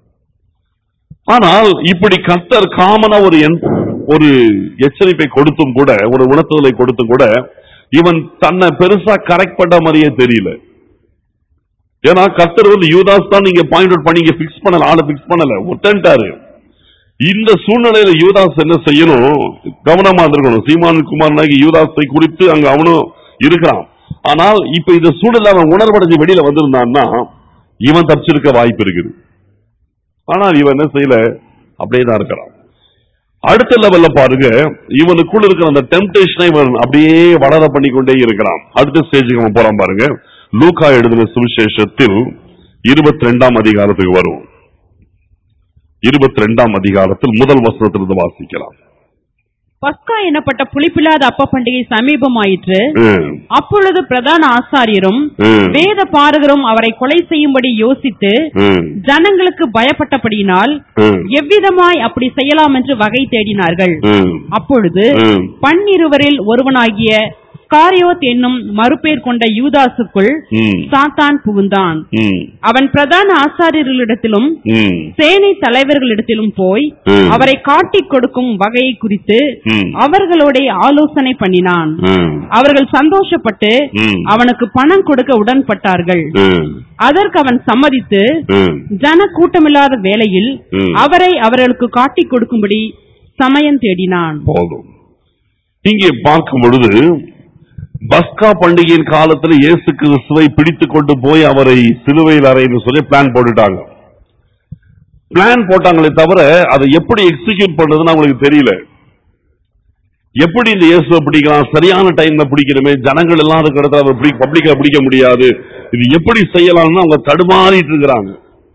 S1: ஆனால் இப்படி கர்த்தர் காமனா ஒரு என்- ஒரு எச்சரிப்பை கொடுத்தும் கூட ஒரு உணர்த்துதலை கொடுத்தும் கூட இவன் தன்னை பெருசா கரெக்ட் பண்ண மாதிரியே தெரியல ஏன்னா கர்த்தர் வந்து யூதாஸ் தான் நீங்க பாயிண்ட் அவுட் பண்ணி பிக்ஸ் பண்ணல ஆளை பிக்ஸ் பண்ணல ஒட்டன்ட்டாரு இந்த சூழ்நிலையில யூதாஸ் என்ன செய்யணும் கவனமா இருந்திருக்கணும் சீமான் குமார் நாயகி யூதாஸை குறித்து அங்க அவனும் இருக்கிறான் ஆனால் இப்ப இந்த சூழல அவன் உணர்வடைஞ்சு வெளியில வந்திருந்தான்னா இவன் தப்பிச்சிருக்க வாய்ப்பு இருக்குது ஆனால் இவன் என்ன செய்யல அப்படியே தான் இருக்கிறான் அடுத்த லெவல்ல பாருங்க இவனுக்குள்ள இருக்கிற அந்த டெம்டேஷனை இவன் அப்படியே வளர பண்ணி கொண்டே இருக்கிறான் அடுத்த ஸ்டேஜுக்கு அவன் போறான் பாருங்க லூக்கா எழுதின சுவிசேஷத்தில் இருபத்தி ரெண்டாம் அதிகாரத்துக்கு வருவோம் இருபத்தி ரெண்டாம் அதிகாரத்தில் முதல் வசனத்திலிருந்து வாசிக்கலாம்
S2: பஸ்கா எனப்பட்ட புளிப்பில்லாத அப்ப பண்டிகை சமீபமாயிற்று
S1: ம்,
S2: அப்பொழுது பிரதான ஆசாரியரும்
S1: ம்,
S2: வேத பாரகரும் அவரை கொலை செய்யும்படி யோசித்து
S1: ம்,
S2: ஜனங்களுக்கு பயப்பட்டபடியினால்
S1: ம்,
S2: எவ்விதமாய் அப்படி செய்யலாம் என்று வகை தேடினார்கள்
S1: ம்,
S2: அப்பொழுது
S1: ம்,
S2: பன்னிருவரில் ஒருவனாகிய காரியோத் என்னும் மறுபேர் கொண்ட யூதாசுக்குள்
S1: ம்,
S2: சாத்தான் புகுந்தான்
S1: ம்,
S2: அவன் பிரதான ஆசாரியர்களிடத்திலும்
S1: ம்,
S2: சேனை தலைவர்களிடத்திலும் போய்
S1: ம்,
S2: அவரை காட்டிக் கொடுக்கும் வகையை குறித்து
S1: ம்,
S2: அவர்களோட ஆலோசனை பண்ணினான்
S1: ம்,
S2: அவர்கள் சந்தோஷப்பட்டு
S1: ம்,
S2: அவனுக்கு பணம் கொடுக்க உடன்பட்டார்கள்
S1: ம்,
S2: அதற்கு அவன் சம்மதித்து
S1: ம்,
S2: ஜன கூட்டமில்லாத வேளையில்
S1: ம்.
S2: அவரை அவர்களுக்கு காட்டிக் கொடுக்கும்படி சமயம் தேடினான்
S1: போதும் இங்கே பார்க்கும் பொழுது பஸ்கா பண்டிகையின் காலத்துல இயேசு கிறிஸ்துவை பிடித்துக் கொண்டு போய் அவரை சிலுவையில் அறைன்னு சொல்லி பிளான் போட்டுட்டாங்க பிளான் போட்டாங்களே தவிர அதை எப்படி எக்ஸிக்யூட் பண்றதுன்னு அவங்களுக்கு தெரியல எப்படி இந்த இயேசுவை பிடிக்கலாம் சரியான டைம்ல பிடிக்கணுமே ஜனங்கள் எல்லாம் இருக்கிற இடத்துல அவர் பப்ளிக்கா பிடிக்க முடியாது இது எப்படி செய்யலாம்னு அவங்க தடுமாறிட்டு இருக்கிறாங்க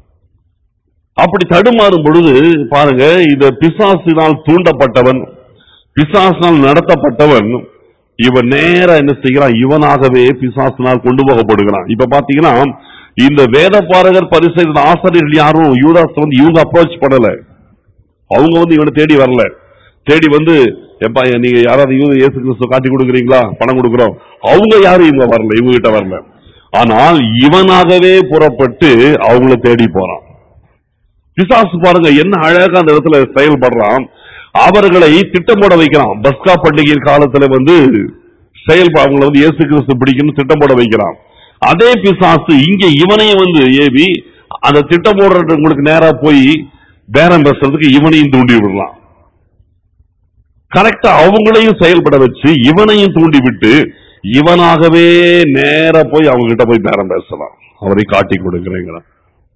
S1: அப்படி தடுமாறும் பொழுது பாருங்க இந்த பிசாசினால் தூண்டப்பட்டவன் பிசாசினால் நடத்தப்பட்டவன் இவன் நேரா என்ன செய்கிறான் இவனாகவே பிசாசினால் கொண்டு போகப்படுகிறான் இப்ப பாத்தீங்கன்னா இந்த வேத பாரகர் பரிசு ஆசிரியர்கள் யாரும் யூதாஸ் வந்து இவங்க அப்ரோச் பண்ணல அவங்க வந்து இவனை தேடி வரல தேடி வந்து எப்பா நீங்க யாராவது யூத இயேசு கிறிஸ்து காட்டி கொடுக்குறீங்களா பணம் கொடுக்குறோம் அவங்க யாரும் இவங்க வரல இவங்க கிட்ட வரல ஆனால் இவனாகவே புறப்பட்டு அவங்கள தேடி போறான் பிசாசு பாருங்க என்ன அழகா அந்த இடத்துல செயல்படுறான் அவர்களை திட்டம் போட வைக்கிறான் பஸ்கா பண்டிகையின் காலத்துல வந்து செயல் அவங்களை வந்து இயேசு கிறிஸ்து பிடிக்கணும் திட்டம் போட வைக்கிறான் அதே பிசாசு இங்க இவனையும் வந்து ஏவி அந்த திட்டம் போடுறவங்களுக்கு நேரா போய் பேரம் பேசுறதுக்கு இவனையும் தூண்டி விடலாம் கரெக்டா அவங்களையும் செயல்பட வச்சு இவனையும் தூண்டி விட்டு இவனாகவே நேரா போய் அவங்க கிட்ட போய் பேரம் பேசலாம் அவரை காட்டி கொடுக்கிறேங்கிறான்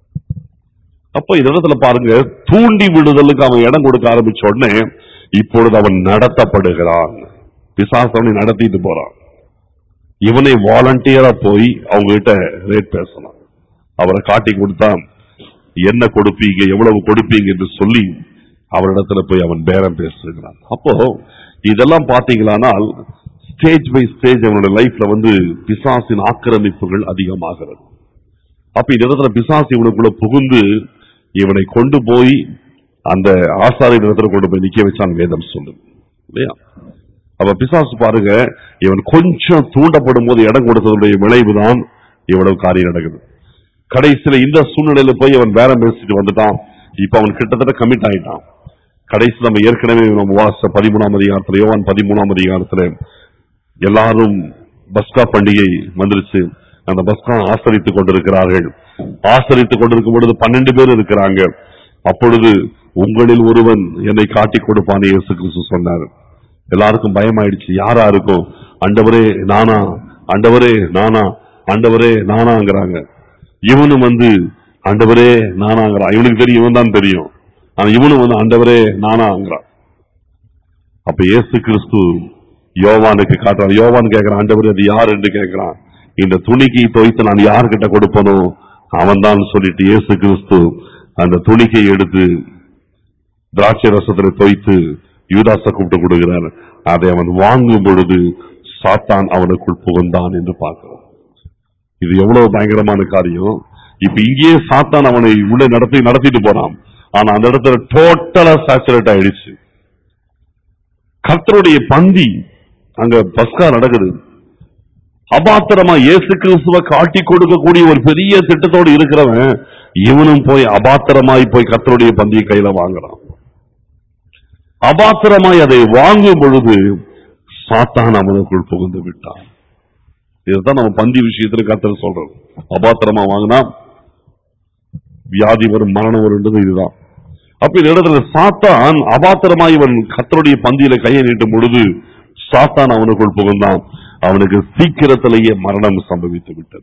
S1: அப்ப இந்த இடத்துல பாருங்க தூண்டி விடுதலுக்கு அவன் இடம் கொடுக்க ஆரம்பிச்ச உடனே இப்பொழுது அவன் நடத்தப்படுகிறான் பிசாசவனை நடத்திட்டு போறான் இவனை வாலண்டியரா போய் அவங்க கிட்ட ரேட் பேசலாம் அவரை காட்டி கொடுத்தா என்ன கொடுப்பீங்க எவ்வளவு கொடுப்பீங்க என்று சொல்லி அவரிடத்துல போய் அவன் பேரம் பேசுகிறான் அப்போ இதெல்லாம் பாத்தீங்களானால் ஸ்டேஜ் பை ஸ்டேஜ் அவனுடைய லைஃப்ல வந்து பிசாசின் ஆக்கிரமிப்புகள் அதிகமாகிறது அப்ப இந்த இடத்துல பிசாசு இவனுக்குள்ள புகுந்து இவனை கொண்டு போய் அந்த ஆசாரிய இடத்துல கொண்டு போய் நிக்க வச்சான் வேதம் சொல்லுது இல்லையா அப்ப பிசாசு பாருங்க இவன் கொஞ்சம் தூண்டப்படும் போது இடம் கொடுத்ததுடைய விளைவுதான் இவ்வளவு காரியம் நடக்குது கடைசியில இந்த சூழ்நிலையில போய் அவன் பேரம் பேசிட்டு வந்துட்டான் இப்ப அவன் கிட்டத்தட்ட கமிட் ஆயிட்டான் கடைசி நம்ம ஏற்கனவே நம்ம வாச பதிமூணாம் அதிகாரத்துல யோவான் பதிமூணாம் அதிகாரத்துல எல்லாரும் பஸ்கா பண்டிகை வந்துருச்சு அந்த பஸ்கா ஆசரித்துக் கொண்டிருக்கிறார்கள் ஆசரித்துக் கொண்டிருக்கும் பொழுது பன்னெண்டு பேர் இருக்கிறாங்க அப்பொழுது உங்களில் ஒருவன் என்னை காட்டிக் கொடுப்பான் இயேசு கிறிஸ்து சொன்னார் எல்லாருக்கும் பயமாயிடுச்சு யாரா இருக்கும் ஆண்டவரே நானா ஆண்டவரே நானா ஆண்டவரே நானாங்கிறாங்க இவனும் வந்து ஆண்டவரே நானாங்கிறான் இவனுக்கு தெரியும் இவன் தான் தெரியும் ஆனா இவனும் வந்து ஆண்டவரே நானாங்கிறான் அப்ப இயேசு கிறிஸ்து யோவானுக்கு காட்டுறான் யோவான் கேட்கிறான் ஆண்டவர் அது யார் என்று கேட்கிறான் இந்த துணிக்கை தோய்த்து நான் யார்கிட்ட கொடுப்பனோ அவன் தான் சொல்லிட்டு இயேசு கிறிஸ்து அந்த துணிக்கை எடுத்து திராட்சை ரசத்துல தோய்த்து யூதாச கூப்பிட்டு கொடுக்கிறார் அதை அவன் வாங்கும் பொழுது சாத்தான் அவனுக்குள் புகுந்தான் என்று பார்க்கிறோம் இது எவ்வளவு பயங்கரமான காரியம் இப்ப இங்கேயே சாத்தான் அவனை உள்ள நடத்தி நடத்திட்டு போறான் ஆனா அந்த இடத்துல டோட்டலா சாச்சுரேட் ஆயிடுச்சு கர்த்தருடைய பந்தி அங்க பஸ்கா நடக்குது அபாத்திரமா இயேசு கிறிஸ்துவ காட்டி கொடுக்கக்கூடிய ஒரு பெரிய திட்டத்தோடு இருக்கிறவன் இவனும் போய் அபாத்திரமாய் போய் கர்த்தருடைய பந்தியை கையில வாங்குறான் அபாத்திரமாய் அதை வாங்கும் பொழுது சாத்தான் அவனுக்குள் புகுந்து விட்டான் இதுதான் நம்ம பந்தி விஷயத்துல கர்த்தர் சொல்றது அபாத்திரமா வாங்கினா வியாதி வரும் மரணம் வரும்ன்றது இதுதான் அப்ப இந்த இடத்துல சாத்தான் அபாத்திரமாய் இவன் கத்தருடைய பந்தியில கையை நீட்டும் பொழுது சாத்தான் அவனுக்குள் புகுந்தான் அவனுக்கு சீக்கிரத்திலேயே மரணம் சம்பவித்து விட்டது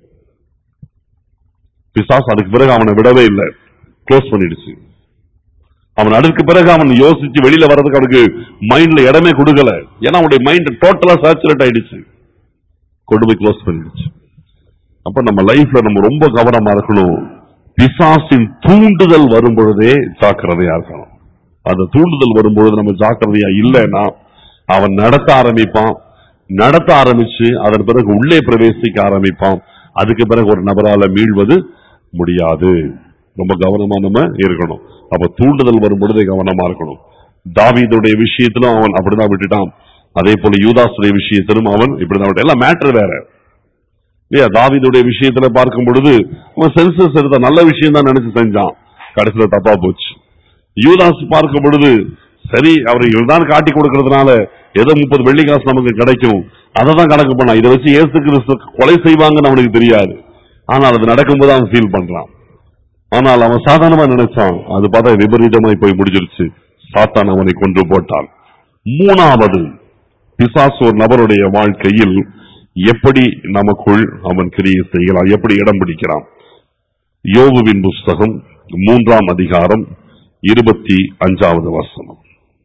S1: பிசாஸ் அதுக்கு பிறகு அவனை விடவே இல்லை க்ளோஸ் பண்ணிடுச்சு அவன் அதுக்கு பிறகு அவன் யோசிச்சு வெளியில வர்றதுக்கு அவனுக்கு மைண்ட்ல இடமே கொடுக்கல ஏன்னா அவனுடைய மைண்ட் டோட்டலா சாச்சுரேட் ஆயிடுச்சு கொண்டு போய் க்ளோஸ் பண்ணிடுச்சு அப்ப நம்ம லைஃப்ல நம்ம ரொம்ப கவனமா இருக்கணும் பிசாசின் தூண்டுதல் வரும் பொழுதே ஜாக்கிரதையா இருக்கணும் அந்த தூண்டுதல் வரும்பொழுது நம்ம ஜாக்கிரதையா இல்லைன்னா அவன் நடத்த ஆரம்பிப்பான் நடத்த ஆரம்பிச்சு அதன் பிறகு உள்ளே பிரவேசிக்க ஆரம்பிப்பான் அதுக்கு பிறகு ஒரு நபரால மீள்வது முடியாது ரொம்ப கவனமா நம்ம இருக்கணும் அப்ப தூண்டுதல் வரும் பொழுதே கவனமா இருக்கணும் தாவீதுடைய விஷயத்திலும் அவன் அப்படிதான் விட்டுட்டான் அதே போல யூதாசுடைய விஷயத்திலும் அவன் இப்படிதான் விட்டான் எல்லாம் மேட்டர் வேற இல்லையா தாவீதுடைய விஷயத்துல பார்க்கும் பொழுது அவன் சென்சஸ் எடுத்த நல்ல விஷயம் தான் நினைச்சு செஞ்சான் கடைசியில தப்பா போச்சு யூதாஸ் பார்க்கும் பொழுது சரி அவர் இதுதான் காட்டி கொடுக்கறதுனால ஏதோ முப்பது வெள்ளி காசு நமக்கு கிடைக்கும் அதை தான் கணக்கு பண்ணான் இதை வச்சு ஏசு கிறிஸ்து கொலை செய்வாங்கன்னு அவனுக்கு தெரியாது ஆனால் அது நடக்கும்போது அவன் ஃபீல் பண்றான் ஆனால் அவன் சாதாரணமா நினைச்சான் அது பார்த்தா விபரீதமாய் போய் முடிஞ்சிருச்சு சாத்தான் அவனை கொன்று போட்டான் மூணாவது பிசாசு ஒரு நபருடைய வாழ்க்கையில் எப்படி நமக்குள் அவன் கிரியை செய்கிறான் எப்படி இடம் பிடிக்கிறான் யோகுவின் புஸ்தகம் மூன்றாம் அதிகாரம் இருபத்தி அஞ்சாவது வசனம்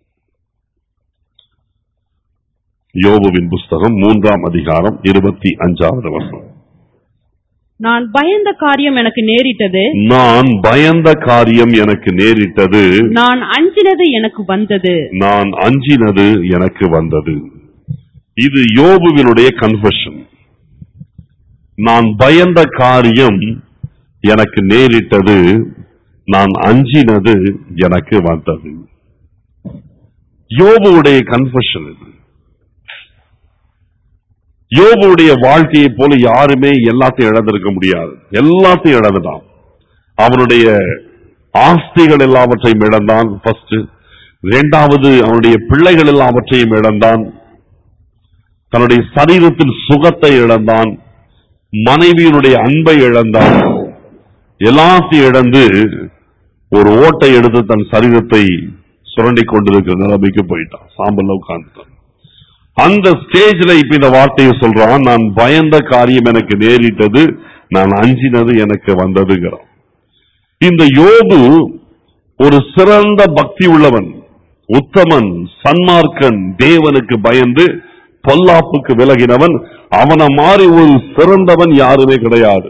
S1: யோபுவின் புஸ்தகம் மூன்றாம் அதிகாரம் இருபத்தி அஞ்சாவது வசனம்
S2: நான் பயந்த காரியம் எனக்கு நேரிட்டது
S1: நான் பயந்த காரியம் எனக்கு நேரிட்டது
S2: நான் அஞ்சினது எனக்கு வந்தது
S1: நான் அஞ்சினது எனக்கு வந்தது இது யோபுவினுடைய கன்ஃபெஷன் நான் பயந்த காரியம் எனக்கு நேரிட்டது நான் அஞ்சினது எனக்கு வந்தது யோபுவுடைய கன்ஃபெஷன் இது யோபுடைய வாழ்க்கையை போல யாருமே எல்லாத்தையும் இழந்திருக்க முடியாது எல்லாத்தையும் இழந்துட்டான் அவனுடைய ஆஸ்திகள் எல்லாவற்றையும் இழந்தான் ஃபர்ஸ்ட் இரண்டாவது அவனுடைய பிள்ளைகள் எல்லாவற்றையும் இழந்தான் தன்னுடைய சரீரத்தின் சுகத்தை இழந்தான் மனைவியினுடைய அன்பை இழந்தான் எல்லாத்தையும் இழந்து ஒரு ஓட்டை எடுத்து தன் சரீரத்தை சுரண்டி கொண்டிருக்கிற நிலைமைக்கு போயிட்டான் சாம்பல்ல உட்கார்ந்துட்டான் அந்த ஸ்டேஜ்ல இப்ப இந்த வார்த்தையை சொல்றான் நான் பயந்த காரியம் எனக்கு நேரிட்டது நான் அஞ்சினது எனக்கு வந்ததுங்கிறான் இந்த யோபு ஒரு சிறந்த பக்தி உள்ளவன் உத்தமன் சன்மார்க்கன் தேவனுக்கு பயந்து பொல்லாப்புக்கு விலகினவன் அவனை மாறி ஒரு சிறந்தவன் யாருமே கிடையாது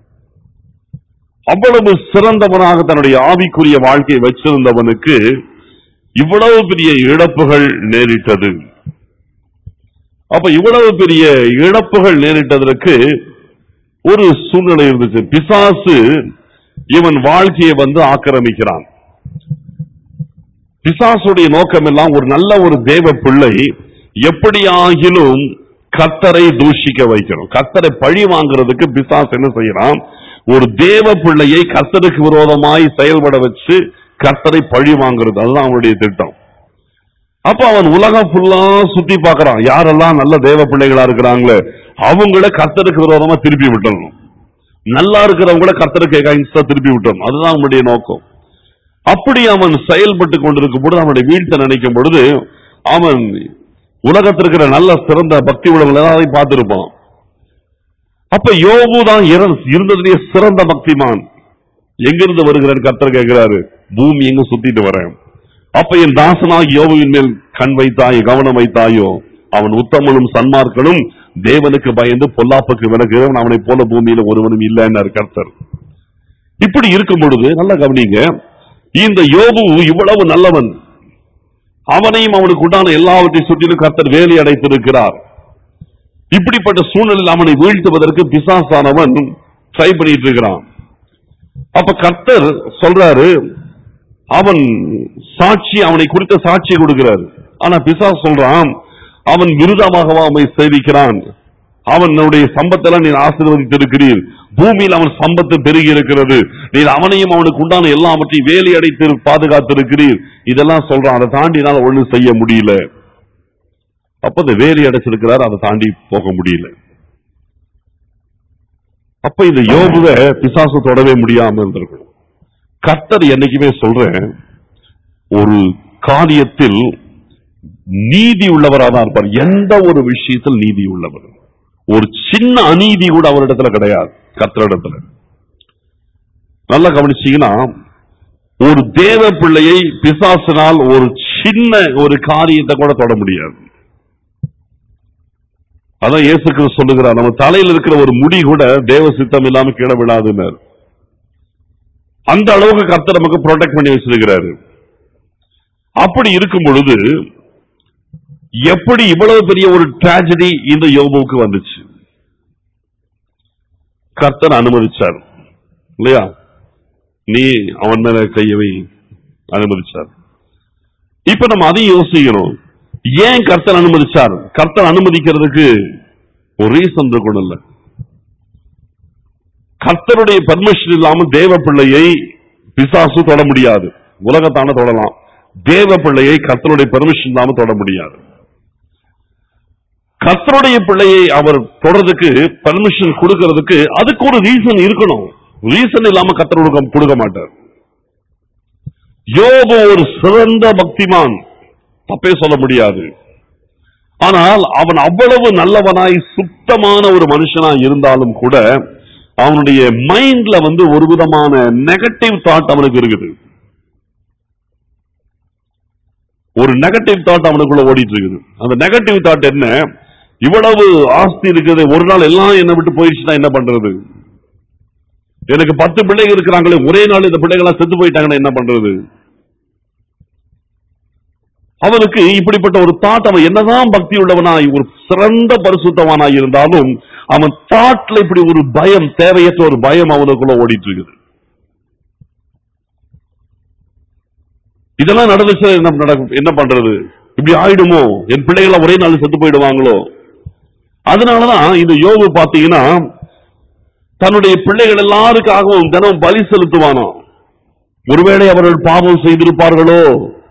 S1: அவ்வளவு சிறந்தவனாக தன்னுடைய ஆவிக்குரிய வாழ்க்கையை வச்சிருந்தவனுக்கு இவ்வளவு பெரிய இழப்புகள் நேரிட்டது அப்ப இவ்வளவு பெரிய இழப்புகள் நேரிட்டதற்கு ஒரு சூழ்நிலை இருந்துச்சு பிசாசு இவன் வாழ்க்கையை வந்து ஆக்கிரமிக்கிறான் பிசாசுடைய நோக்கம் எல்லாம் ஒரு நல்ல ஒரு தேவ பிள்ளை எப்படியாகிலும் கத்தரை தூஷிக்க வைக்கணும் கத்தரை பழி வாங்குறதுக்கு பிசாசு என்ன செய்யறான் ஒரு தேவ பிள்ளையை கர்த்தருக்கு விரோதமாய் செயல்பட வச்சு கர்த்தரை பழி வாங்குறது அதுதான் அவனுடைய திட்டம் அப்ப அவன் உலகம் ஃபுல்லா சுத்தி பார்க்கறான் யாரெல்லாம் நல்ல தேவ பிள்ளைகளா இருக்கிறாங்களே அவங்கள கர்த்தருக்கு விரோதமா திருப்பி விட்டுறணும் நல்லா இருக்கிறவங்கள கர்த்தருக்கு எகைன்ஸ்டா திருப்பி விட்டுறணும் அதுதான் அவனுடைய நோக்கம் அப்படி அவன் செயல்பட்டு கொண்டிருக்கும் பொழுது அவனுடைய வீழ்த்த நினைக்கும் பொழுது அவன் உலகத்தில் இருக்கிற நல்ல சிறந்த பக்தி உள்ளவங்க எல்லாரையும் பார்த்திருப்பான் அப்ப யோபு தான் இற- இருந்ததுலயே சிறந்த பக்திமான் எங்கிருந்து வருகிறேன் கர்த்தர் கேட்கிறாரு பூமி எங்க சுத்திட்டு வரேன் அப்ப என் தாசனாக யோபுவின் மேல் கண் வைத்தாய் கவனம் வைத்தாயோ அவன் உத்தமனும் சன்மார்களும் தேவனுக்கு பயந்து பொல்லாப்புக்கு விலகுகிறவன் அவனைப் போல பூமியில ஒருவனும் இல்லைன்னார் கர்த்தர் இப்படி இருக்கும் பொழுது நல்லா கவனிங்க இந்த யோபு இவ்வளவு நல்லவன் அவனையும் அவனுக்கு உண்டான எல்லாவற்றையும் சுற்றிலும் கர்த்தர் வேலி அடைத்திருக்கிறார் இப்படிப்பட்ட சூழ்நிலையில் அவனை வீழ்த்துவதற்கு பிசாசானவன் ட்ரை பண்ணிட்டு இருக்கிறான் அப்ப கர்த்தர் சொல்றாரு அவன் சாட்சி அவனை குறித்த சாட்சியை கொடுக்கிறார் ஆனா பிசாஸ் சொல்றான் அவன் விருதமாகவா அவனை சேவிக்கிறான் அவனுடைய சம்பத்தெல்லாம் நீர் ஆசீர்வதித்திருக்கிறீர் பூமியில் அவன் சம்பத்து பெருகி இருக்கிறது நீர் அவனையும் அவனுக்கு உண்டான எல்லாவற்றையும் வேலி அடைத்து பாதுகாத்திருக்கிறீர் இதெல்லாம் சொல்றான் அதை தாண்டினால ஒண்ணும் செய்ய முடியல அப்ப இந்த வேலி அடைச்சிருக்கிறார் அதை தாண்டி போக முடியல அப்ப இந்த யோபுவை பிசாசு தொடவே முடியாம இருந்திருக்கணும் கர்த்தர் என்னைக்குமே சொல்றேன் ஒரு காரியத்தில் நீதி உள்ளவராக தான் இருப்பார் எந்த ஒரு விஷயத்தில் நீதி உள்ளவர் ஒரு சின்ன அநீதி கூட அவரிடத்துல கிடையாது கர்த்தரிடத்துல நல்லா கவனிச்சீங்கன்னா ஒரு தேவ பிள்ளையை பிசாசினால் ஒரு சின்ன ஒரு காரியத்தை கூட தொட முடியாது அதான் இயேசு கிறிஸ்து சொல்லுகிறார் நம்ம தலையில் இருக்கிற ஒரு முடி கூட தேவ சித்தம் இல்லாம கீழே விழாதுன்னாரு அந்த அளவுக்கு கர்த்தர் நமக்கு ப்ரொடெக்ட் பண்ணி வச்சிருக்கிறாரு அப்படி இருக்கும் பொழுது எப்படி இவ்வளவு பெரிய ஒரு டிராஜடி இந்த யோபுவுக்கு வந்துச்சு கர்த்தர் அனுமதிச்சார் இல்லையா நீ அவன் மேல கையவை அனுமதிச்சார் இப்ப நம்ம அதையும் யோசிக்கணும் ஏன் கர்த்தர் அனுமதிச்சார் கர்த்தர் அனுமதிக்கிறதுக்கு ஒரு ரீசன் இருக்கணும் இல்ல கர்த்தருடைய பர்மிஷன் இல்லாமல் தேவ பிள்ளையை பிசாசு தொட முடியாது உலகத்தான தொடலாம் தேவ பிள்ளையை கர்த்தருடைய பெர்மிஷன் இல்லாம தொட முடியாது கர்த்தருடைய பிள்ளையை அவர் தொடறதுக்கு பர்மிஷன் கொடுக்கிறதுக்கு அதுக்கு ஒரு ரீசன் இருக்கணும் ரீசன் இல்லாம கர்த்தர் கொடுக்க- கொடுக்க மாட்டார் யோபு ஒரு சிறந்த பக்திமான் தப்பே சொல்ல முடியாது ஆனால் அவன் அவ்வளவு நல்லவனாய் சுத்தமான ஒரு மனுஷனாய் இருந்தாலும் கூட அவனுடைய மைண்ட்ல வந்து ஒரு விதமான நெகட்டிவ் தாட் அவனுக்கு இருக்குது ஒரு நெகட்டிவ் தாட் அவனுக்குள்ள ஓடிட்டு இருக்குது அந்த நெகட்டிவ் தாட் என்ன இவ்வளவு ஆஸ்தி இருக்குது ஒரு நாள் எல்லாம் என்னை விட்டு போயிடுச்சுன்னா என்ன பண்றது எனக்கு பத்து பிள்ளைங்க இருக்கிறாங்களே ஒரே நாள் இந்த பிள்ளைகள் செத்து போயிட்டாங்கன்னா என்ன பண்றது அவனுக்கு இப்படிப்பட்ட ஒரு தாட் அவன் என்னதான் பக்தி உள்ளவனாய் ஒரு சிறந்த பரிசுத்தவனாய் இருந்தாலும் அவன் தாட்ல இப்படி ஒரு பயம் தேவையற்ற ஒரு பயம் அவனுக்குள்ள ஓடிட்டு இருக்குது இதெல்லாம் நடந்துச்சு என்ன நடக்கும் என்ன பண்றது இப்படி ஆயிடுமோ என் பிள்ளைகள் ஒரே நாள் செத்து போயிடுவாங்களோ அதனாலதான் இந்த யோபு பாத்தீங்கன்னா தன்னுடைய பிள்ளைகள் எல்லாருக்காகவும் தினம் பலி செலுத்துவானோ ஒருவேளை அவர்கள் பாவம் செய்திருப்பார்களோ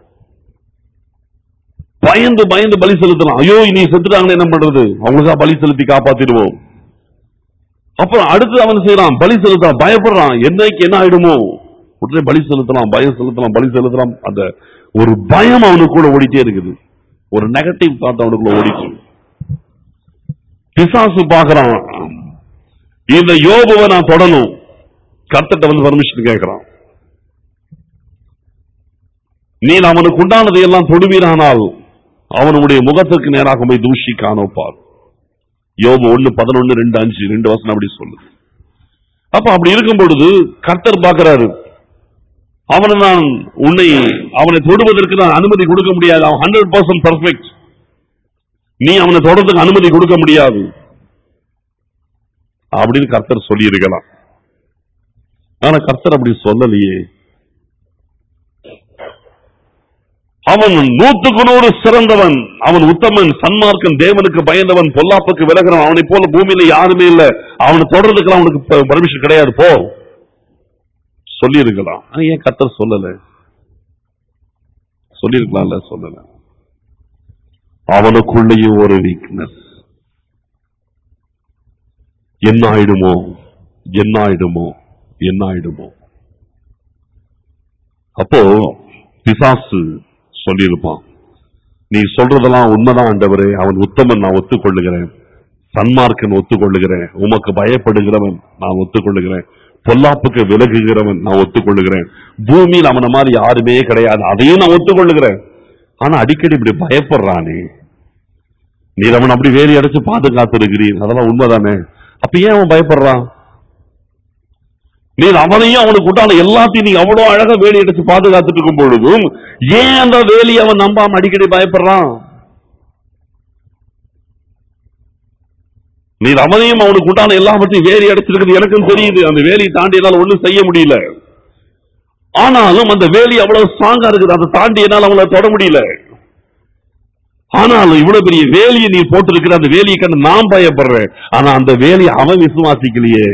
S1: பயந்து பயந்து பலி செலுத்தலாம் ஐயோ இனி செத்துட்டாங்கன்னு என்ன பண்றது அவங்களுக்கா பலி செலுத்தி காப்பாத்திடுவோம் அப்புறம் அடுத்து அவன் செய்யறான் பலி செலுத்தலாம் பயப்படுறான் என்னைக்கு என்ன ஆயிடுமோ உடனே பலி செலுத்தலாம் பயம் செலுத்தலாம் பலி செலுத்தலாம் அந்த ஒரு பயம் அவனுக்கு கூட ஓடிட்டே இருக்குது ஒரு நெகட்டிவ் தாட் அவனுக்குள்ள ஓடிட்டு இருக்கு. பிசாசு பாக்குறான் இந்த யோபுவை நான் தொடணும் கர்த்தட்ட வந்து பர்மிஷன் கேட்கிறான் நீ அவனுக்கு உண்டானதை எல்லாம் தொடுவீரானால் அவனுடைய முகத்துக்கு நேராக போய் தூஷி காணோப்பார் யோபு ஒண்ணு பதினொன்னு ரெண்டு அஞ்சு ரெண்டு வசனம் அப்படி சொல்லுது அப்ப அப்படி இருக்கும் பொழுது கர்த்தர் பார்க்கிறாரு அவனை நான் உன்னை அவனை தொடுவதற்கு நான் அனுமதி கொடுக்க முடியாது அவன் ஹண்ட்ரட் பர்சன்ட் பர்ஃபெக்ட் நீ அவனை தொடர்றதுக்கு அனுமதி கொடுக்க முடியாது அப்படின்னு கர்த்தர் சொல்லி இருக்கலாம் ஆனா கர்த்தர் அப்படி சொல்லலையே அவன் நூத்துக்கு நூறு சிறந்தவன் அவன் உத்தமன் சன்மார்க்கன் தேவனுக்கு பயந்தவன் பொல்லாப்புக்கு விலகிறவன் அவனை போல பூமியில யாருமே இல்ல அவனை தொடர்றதுக்கு அவனுக்கு பர்மிஷன் கிடையாது போ சொல்லி இருக்கலாம் ஆனா ஏன் கர்த்தர் சொல்லல சொல்லிருக்கலாம்ல சொல்லல அவனுக்குள்ளேயும் ஒரு வீக்னஸ் என்ன ஆயிடுமோ என்ன ஆயிடுமோ என்ன ஆயிடுமோ அப்போ பிசாசு சொல்லியிருப்பான் நீ சொல்றதெல்லாம் உண்மைதான் ஆண்டவரே அவன் உத்தமன் நான் ஒத்துக்கொள்ளுகிறேன் சன்மார்க்கன் ஒத்துக்கொள்ளுகிறேன் உமக்கு பயப்படுகிறவன் நான் ஒத்துக்கொள்ளுகிறேன் பொல்லாப்புக்கு விலகுகிறவன் நான் ஒத்துக்கொள்ளுகிறேன் பூமியில் அவன மாதிரி யாருமே கிடையாது அதையும் நான் ஒத்துக்கொள்ளுகிறேன் ஆனா அடிக்கடி இப்படி பயப்படுறானே நீர் அவன் அப்படி வேலி அடைச்சு பாதுகாத்து இருக்கிறீர் அதெல்லாம் உண்மைதானே அப்ப ஏன் அவன் பயப்படுறான் நீர் அவனையும் அவனுக்கு உண்டான எல்லாத்தையும் நீ அவ்வளவு அழகா வேலி அடைச்சு பாதுகாத்துட்டு இருக்கும் பொழுதும் ஏன் அந்த வேலி அவன் நம்பாம அடிக்கடி பயப்படுறான் நீர் அவனையும் அவனுக்கு உண்டான எல்லாவற்றையும் வேலி அடைச்சிருக்கிறது எனக்கும் தெரியுது அந்த வேலியை தாண்டி என்னால ஒண்ணும் செய்ய முடியல ஆனாலும் அந்த வேலி அவ்வளவு ஸ்ட்ராங்கா இருக்குது அதை தாண்டி என்னால அவங்கள தொட முடியல ஆனாலும் இவ்வளவு பெரிய வேலியை நீ போட்டிருக்கிற அந்த வேலியை கண்டு நான் பயப்படுறேன் ஆனா அந்த வேலியை அவன் விசுவாசிக்கலையே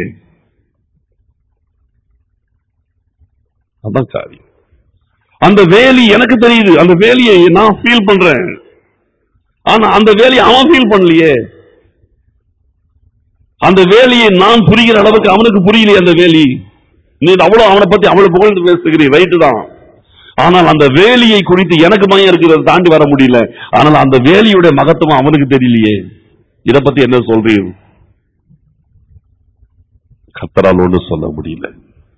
S1: அதான் காரியம் அந்த வேலி எனக்கு தெரியுது அந்த வேலியை நான் ஃபீல் பண்றேன் ஆனா அந்த வேலியை அவன் ஃபீல் பண்ணலையே அந்த வேலியை நான் புரிகிற அளவுக்கு அவனுக்கு புரியலையே அந்த வேலி நீ அவ்வளவு அவனை பத்தி அவ்வளவு புகழ்ந்து பேசுகிறீ ரைட்டு தான் ஆனால் அந்த வேலியை குறித்து எனக்கு பயம் இருக்கிறத தாண்டி வர முடியல ஆனால் அந்த வேலியுடைய மகத்துவம் அவனுக்கு தெரியலையே இத பத்தி என்ன சொல்றீங்க கத்தரால் ஒண்ணு சொல்ல முடியல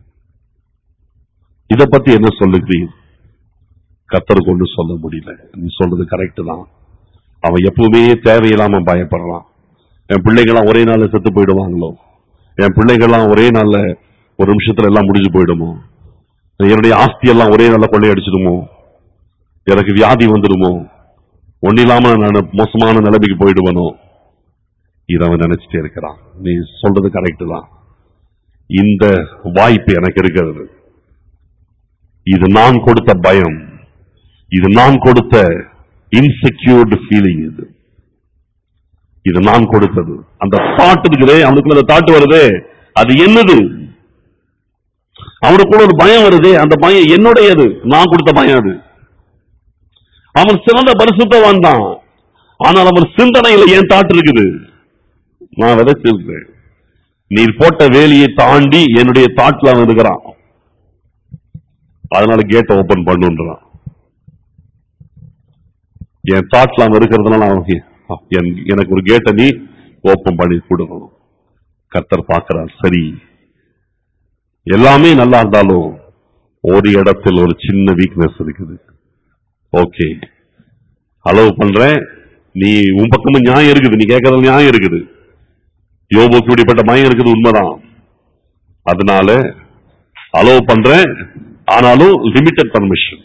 S1: இத பத்தி என்ன சொல்லுகிறீங்க கத்தருக்கு ஒண்ணு சொல்ல முடியல நீ சொல்றது கரெக்ட் தான் அவன் எப்பவுமே தேவையில்லாம பயப்படுறான் என் பிள்ளைங்களாம் ஒரே நாள்ல செத்து போயிடுவாங்களோ என் பிள்ளைங்கள்லாம் ஒரே நாள்ல ஒரு நிமிஷத்துல எல்லாம் முடிஞ்சு போயிடுமோ என்னுடைய ஆஸ்தி எல்லாம் ஒரே நாள்ல கொள்ளையடிச்சிடுமோ எனக்கு வியாதி வந்துடுமோ ஒன்னில்லாம நான் மோசமான நிலைமைக்கு போயிடுவனோ இத அவன் நினைச்சிட்டே இருக்கிறான் நீ சொல்றது கரெக்ட் தான் இந்த வாய்ப்பு எனக்கு இருக்கிறது இது நான் கொடுத்த பயம் இது நான் கொடுத்த இன்செக்யூர்டு ஃபீலிங் இது இது நான் கொடுத்தது அந்த தாட் இருக்குதே அவனுக்குள்ள அந்த தாட் வருதே அது என்னது அவனுக்குள்ள ஒரு பயம் வருதே அந்த பயம் என்னுடையது நான் கொடுத்த பயம் அது அவன் சிறந்த பரிசுத்தவான் தான் ஆனால் அவன் சிந்தனையில ஏன் தாட் இருக்குது நான் விதைச்சிருக்கேன் நீர் போட்ட வேலியை தாண்டி என்னுடைய தாட்ல அவன் இருக்கிறான் அதனால கேட்டை ஓபன் பண்ணுன்றான் என் தாட்ல அவன் இருக்கிறதுனால அவன் என்- எனக்கு ஒரு கேட்டை நீ ஓபன் பண்ணி கொடுக்கணும் கர்த்தர் பார்க்கிறார் சரி எல்லாமே நல்லா இருந்தாலும் ஒரு இடத்தில் ஒரு சின்ன வீக்னஸ் இருக்குது ஓகே அளவு பண்றேன் நீ உன் பக்கமும் நியாயம் இருக்குது நீ கேட்கறது நியாயம் இருக்குது யோபுக்கு இப்படிப்பட்ட மயம் இருக்குது உண்மைதான் அதனால அலோவ் பண்றேன் ஆனாலும் லிமிட்டட் பர்மிஷன்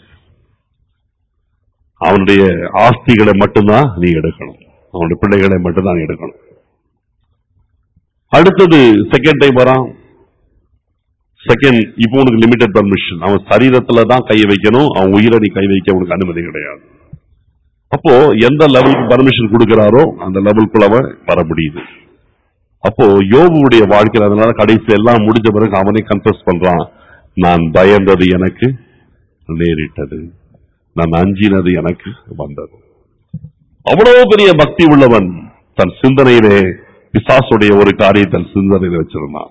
S1: அவனுடைய ஆஸ்திகளை மட்டும்தான் நீ எடுக்கணும் அவனுடைய பிள்ளைகளை மட்டும்தான் நீ எடுக்கணும் அடுத்தது செகண்ட் டைம் வரான் செகண்ட் இப்போ உனக்கு லிமிட்டட் பர்மிஷன் அவன் சரீரத்துல தான் கை வைக்கணும் அவன் உயிரை நீ கை வைக்க உனக்கு அனுமதி கிடையாது அப்போ எந்த லெவலுக்கு பர்மிஷன் கொடுக்கிறாரோ அந்த லெவலுக்குள்ள அவன் வர முடியுது அப்போ யோபுடைய வாழ்க்கையில் அதனால கடைசி எல்லாம் முடிஞ்ச பிறகு அவனை கன்ஃபஸ் பண்றான் நான் பயந்தது எனக்கு நேரிட்டது நான் அஞ்சினது எனக்கு வந்தது அவ்வளவு பெரிய பக்தி உள்ளவன் தன் சிந்தனையிலே பிசாசுடைய ஒரு காரியம் தன் சிந்தனையில வச்சிருந்தான்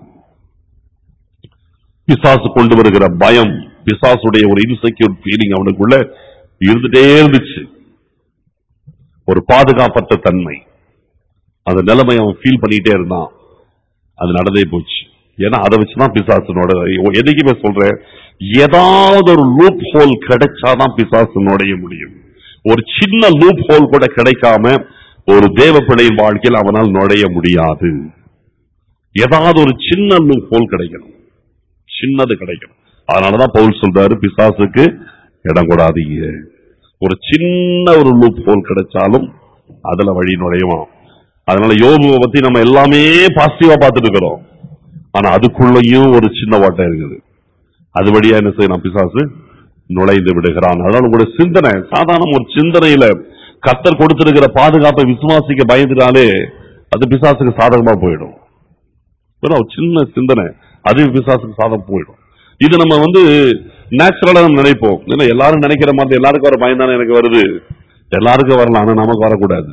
S1: பிசாசு கொண்டு வருகிற பயம் பிசாசுடைய ஒரு இன்செக்யூர் ஃபீலிங் அவனுக்குள்ள இருந்துட்டே இருந்துச்சு ஒரு பாதுகாப்பற்ற தன்மை அந்த நிலைமை அவன் ஃபீல் பண்ணிட்டே இருந்தான் அது நடந்தே போச்சு ஏன்னா அதை வச்சுதான் பிசாசனோட எதுக்குமே சொல்றேன் ஏதாவது ஒரு லூப் ஹோல் கிடைச்சாதான் பிசாசு நுழைய முடியும் ஒரு சின்ன லூப் ஹோல் கூட கிடைக்காம ஒரு தேவ பிள்ளையின் வாழ்க்கையில் அவனால் நுழைய முடியாது ஏதாவது ஒரு சின்ன லூப் ஹோல் கிடைக்கணும் சின்னது கிடைக்கணும் அதனாலதான் பவுல் சொல்றாரு பிசாசுக்கு இடம் கூடாதீங்க ஒரு சின்ன ஒரு லூப் ஹோல் கிடைச்சாலும் அதுல வழி நுழையுவான் அதனால யோபுவை பத்தி நம்ம எல்லாமே பாசிட்டிவா பார்த்துட்டு இருக்கிறோம் ஆனா அதுக்குள்ளேயும் ஒரு சின்ன வாட்டம் இருக்குது அது வழியா என்ன செய்யணும் பிசாசு நுழைந்து விடுகிறான் அதனால உங்களுடைய சிந்தனை சாதாரண ஒரு சிந்தனையில கத்தர் கொடுத்திருக்கிற பாதுகாப்பை விசுவாசிக்க பயந்துட்டாலே அது பிசாசுக்கு சாதகமா போயிடும் வெறும் ஒரு சின்ன சிந்தனை அது பிசாசுக்கு சாதகம் போயிடும் இது நம்ம வந்து நேச்சுரலா நம்ம நினைப்போம் ஏன்னா எல்லாரும் நினைக்கிற மாதிரி எல்லாருக்கும் வர பயம் தானே எனக்கு வருது எல்லாருக்கும் வரலாம் ஆனா நமக்கு வரக்கூடாது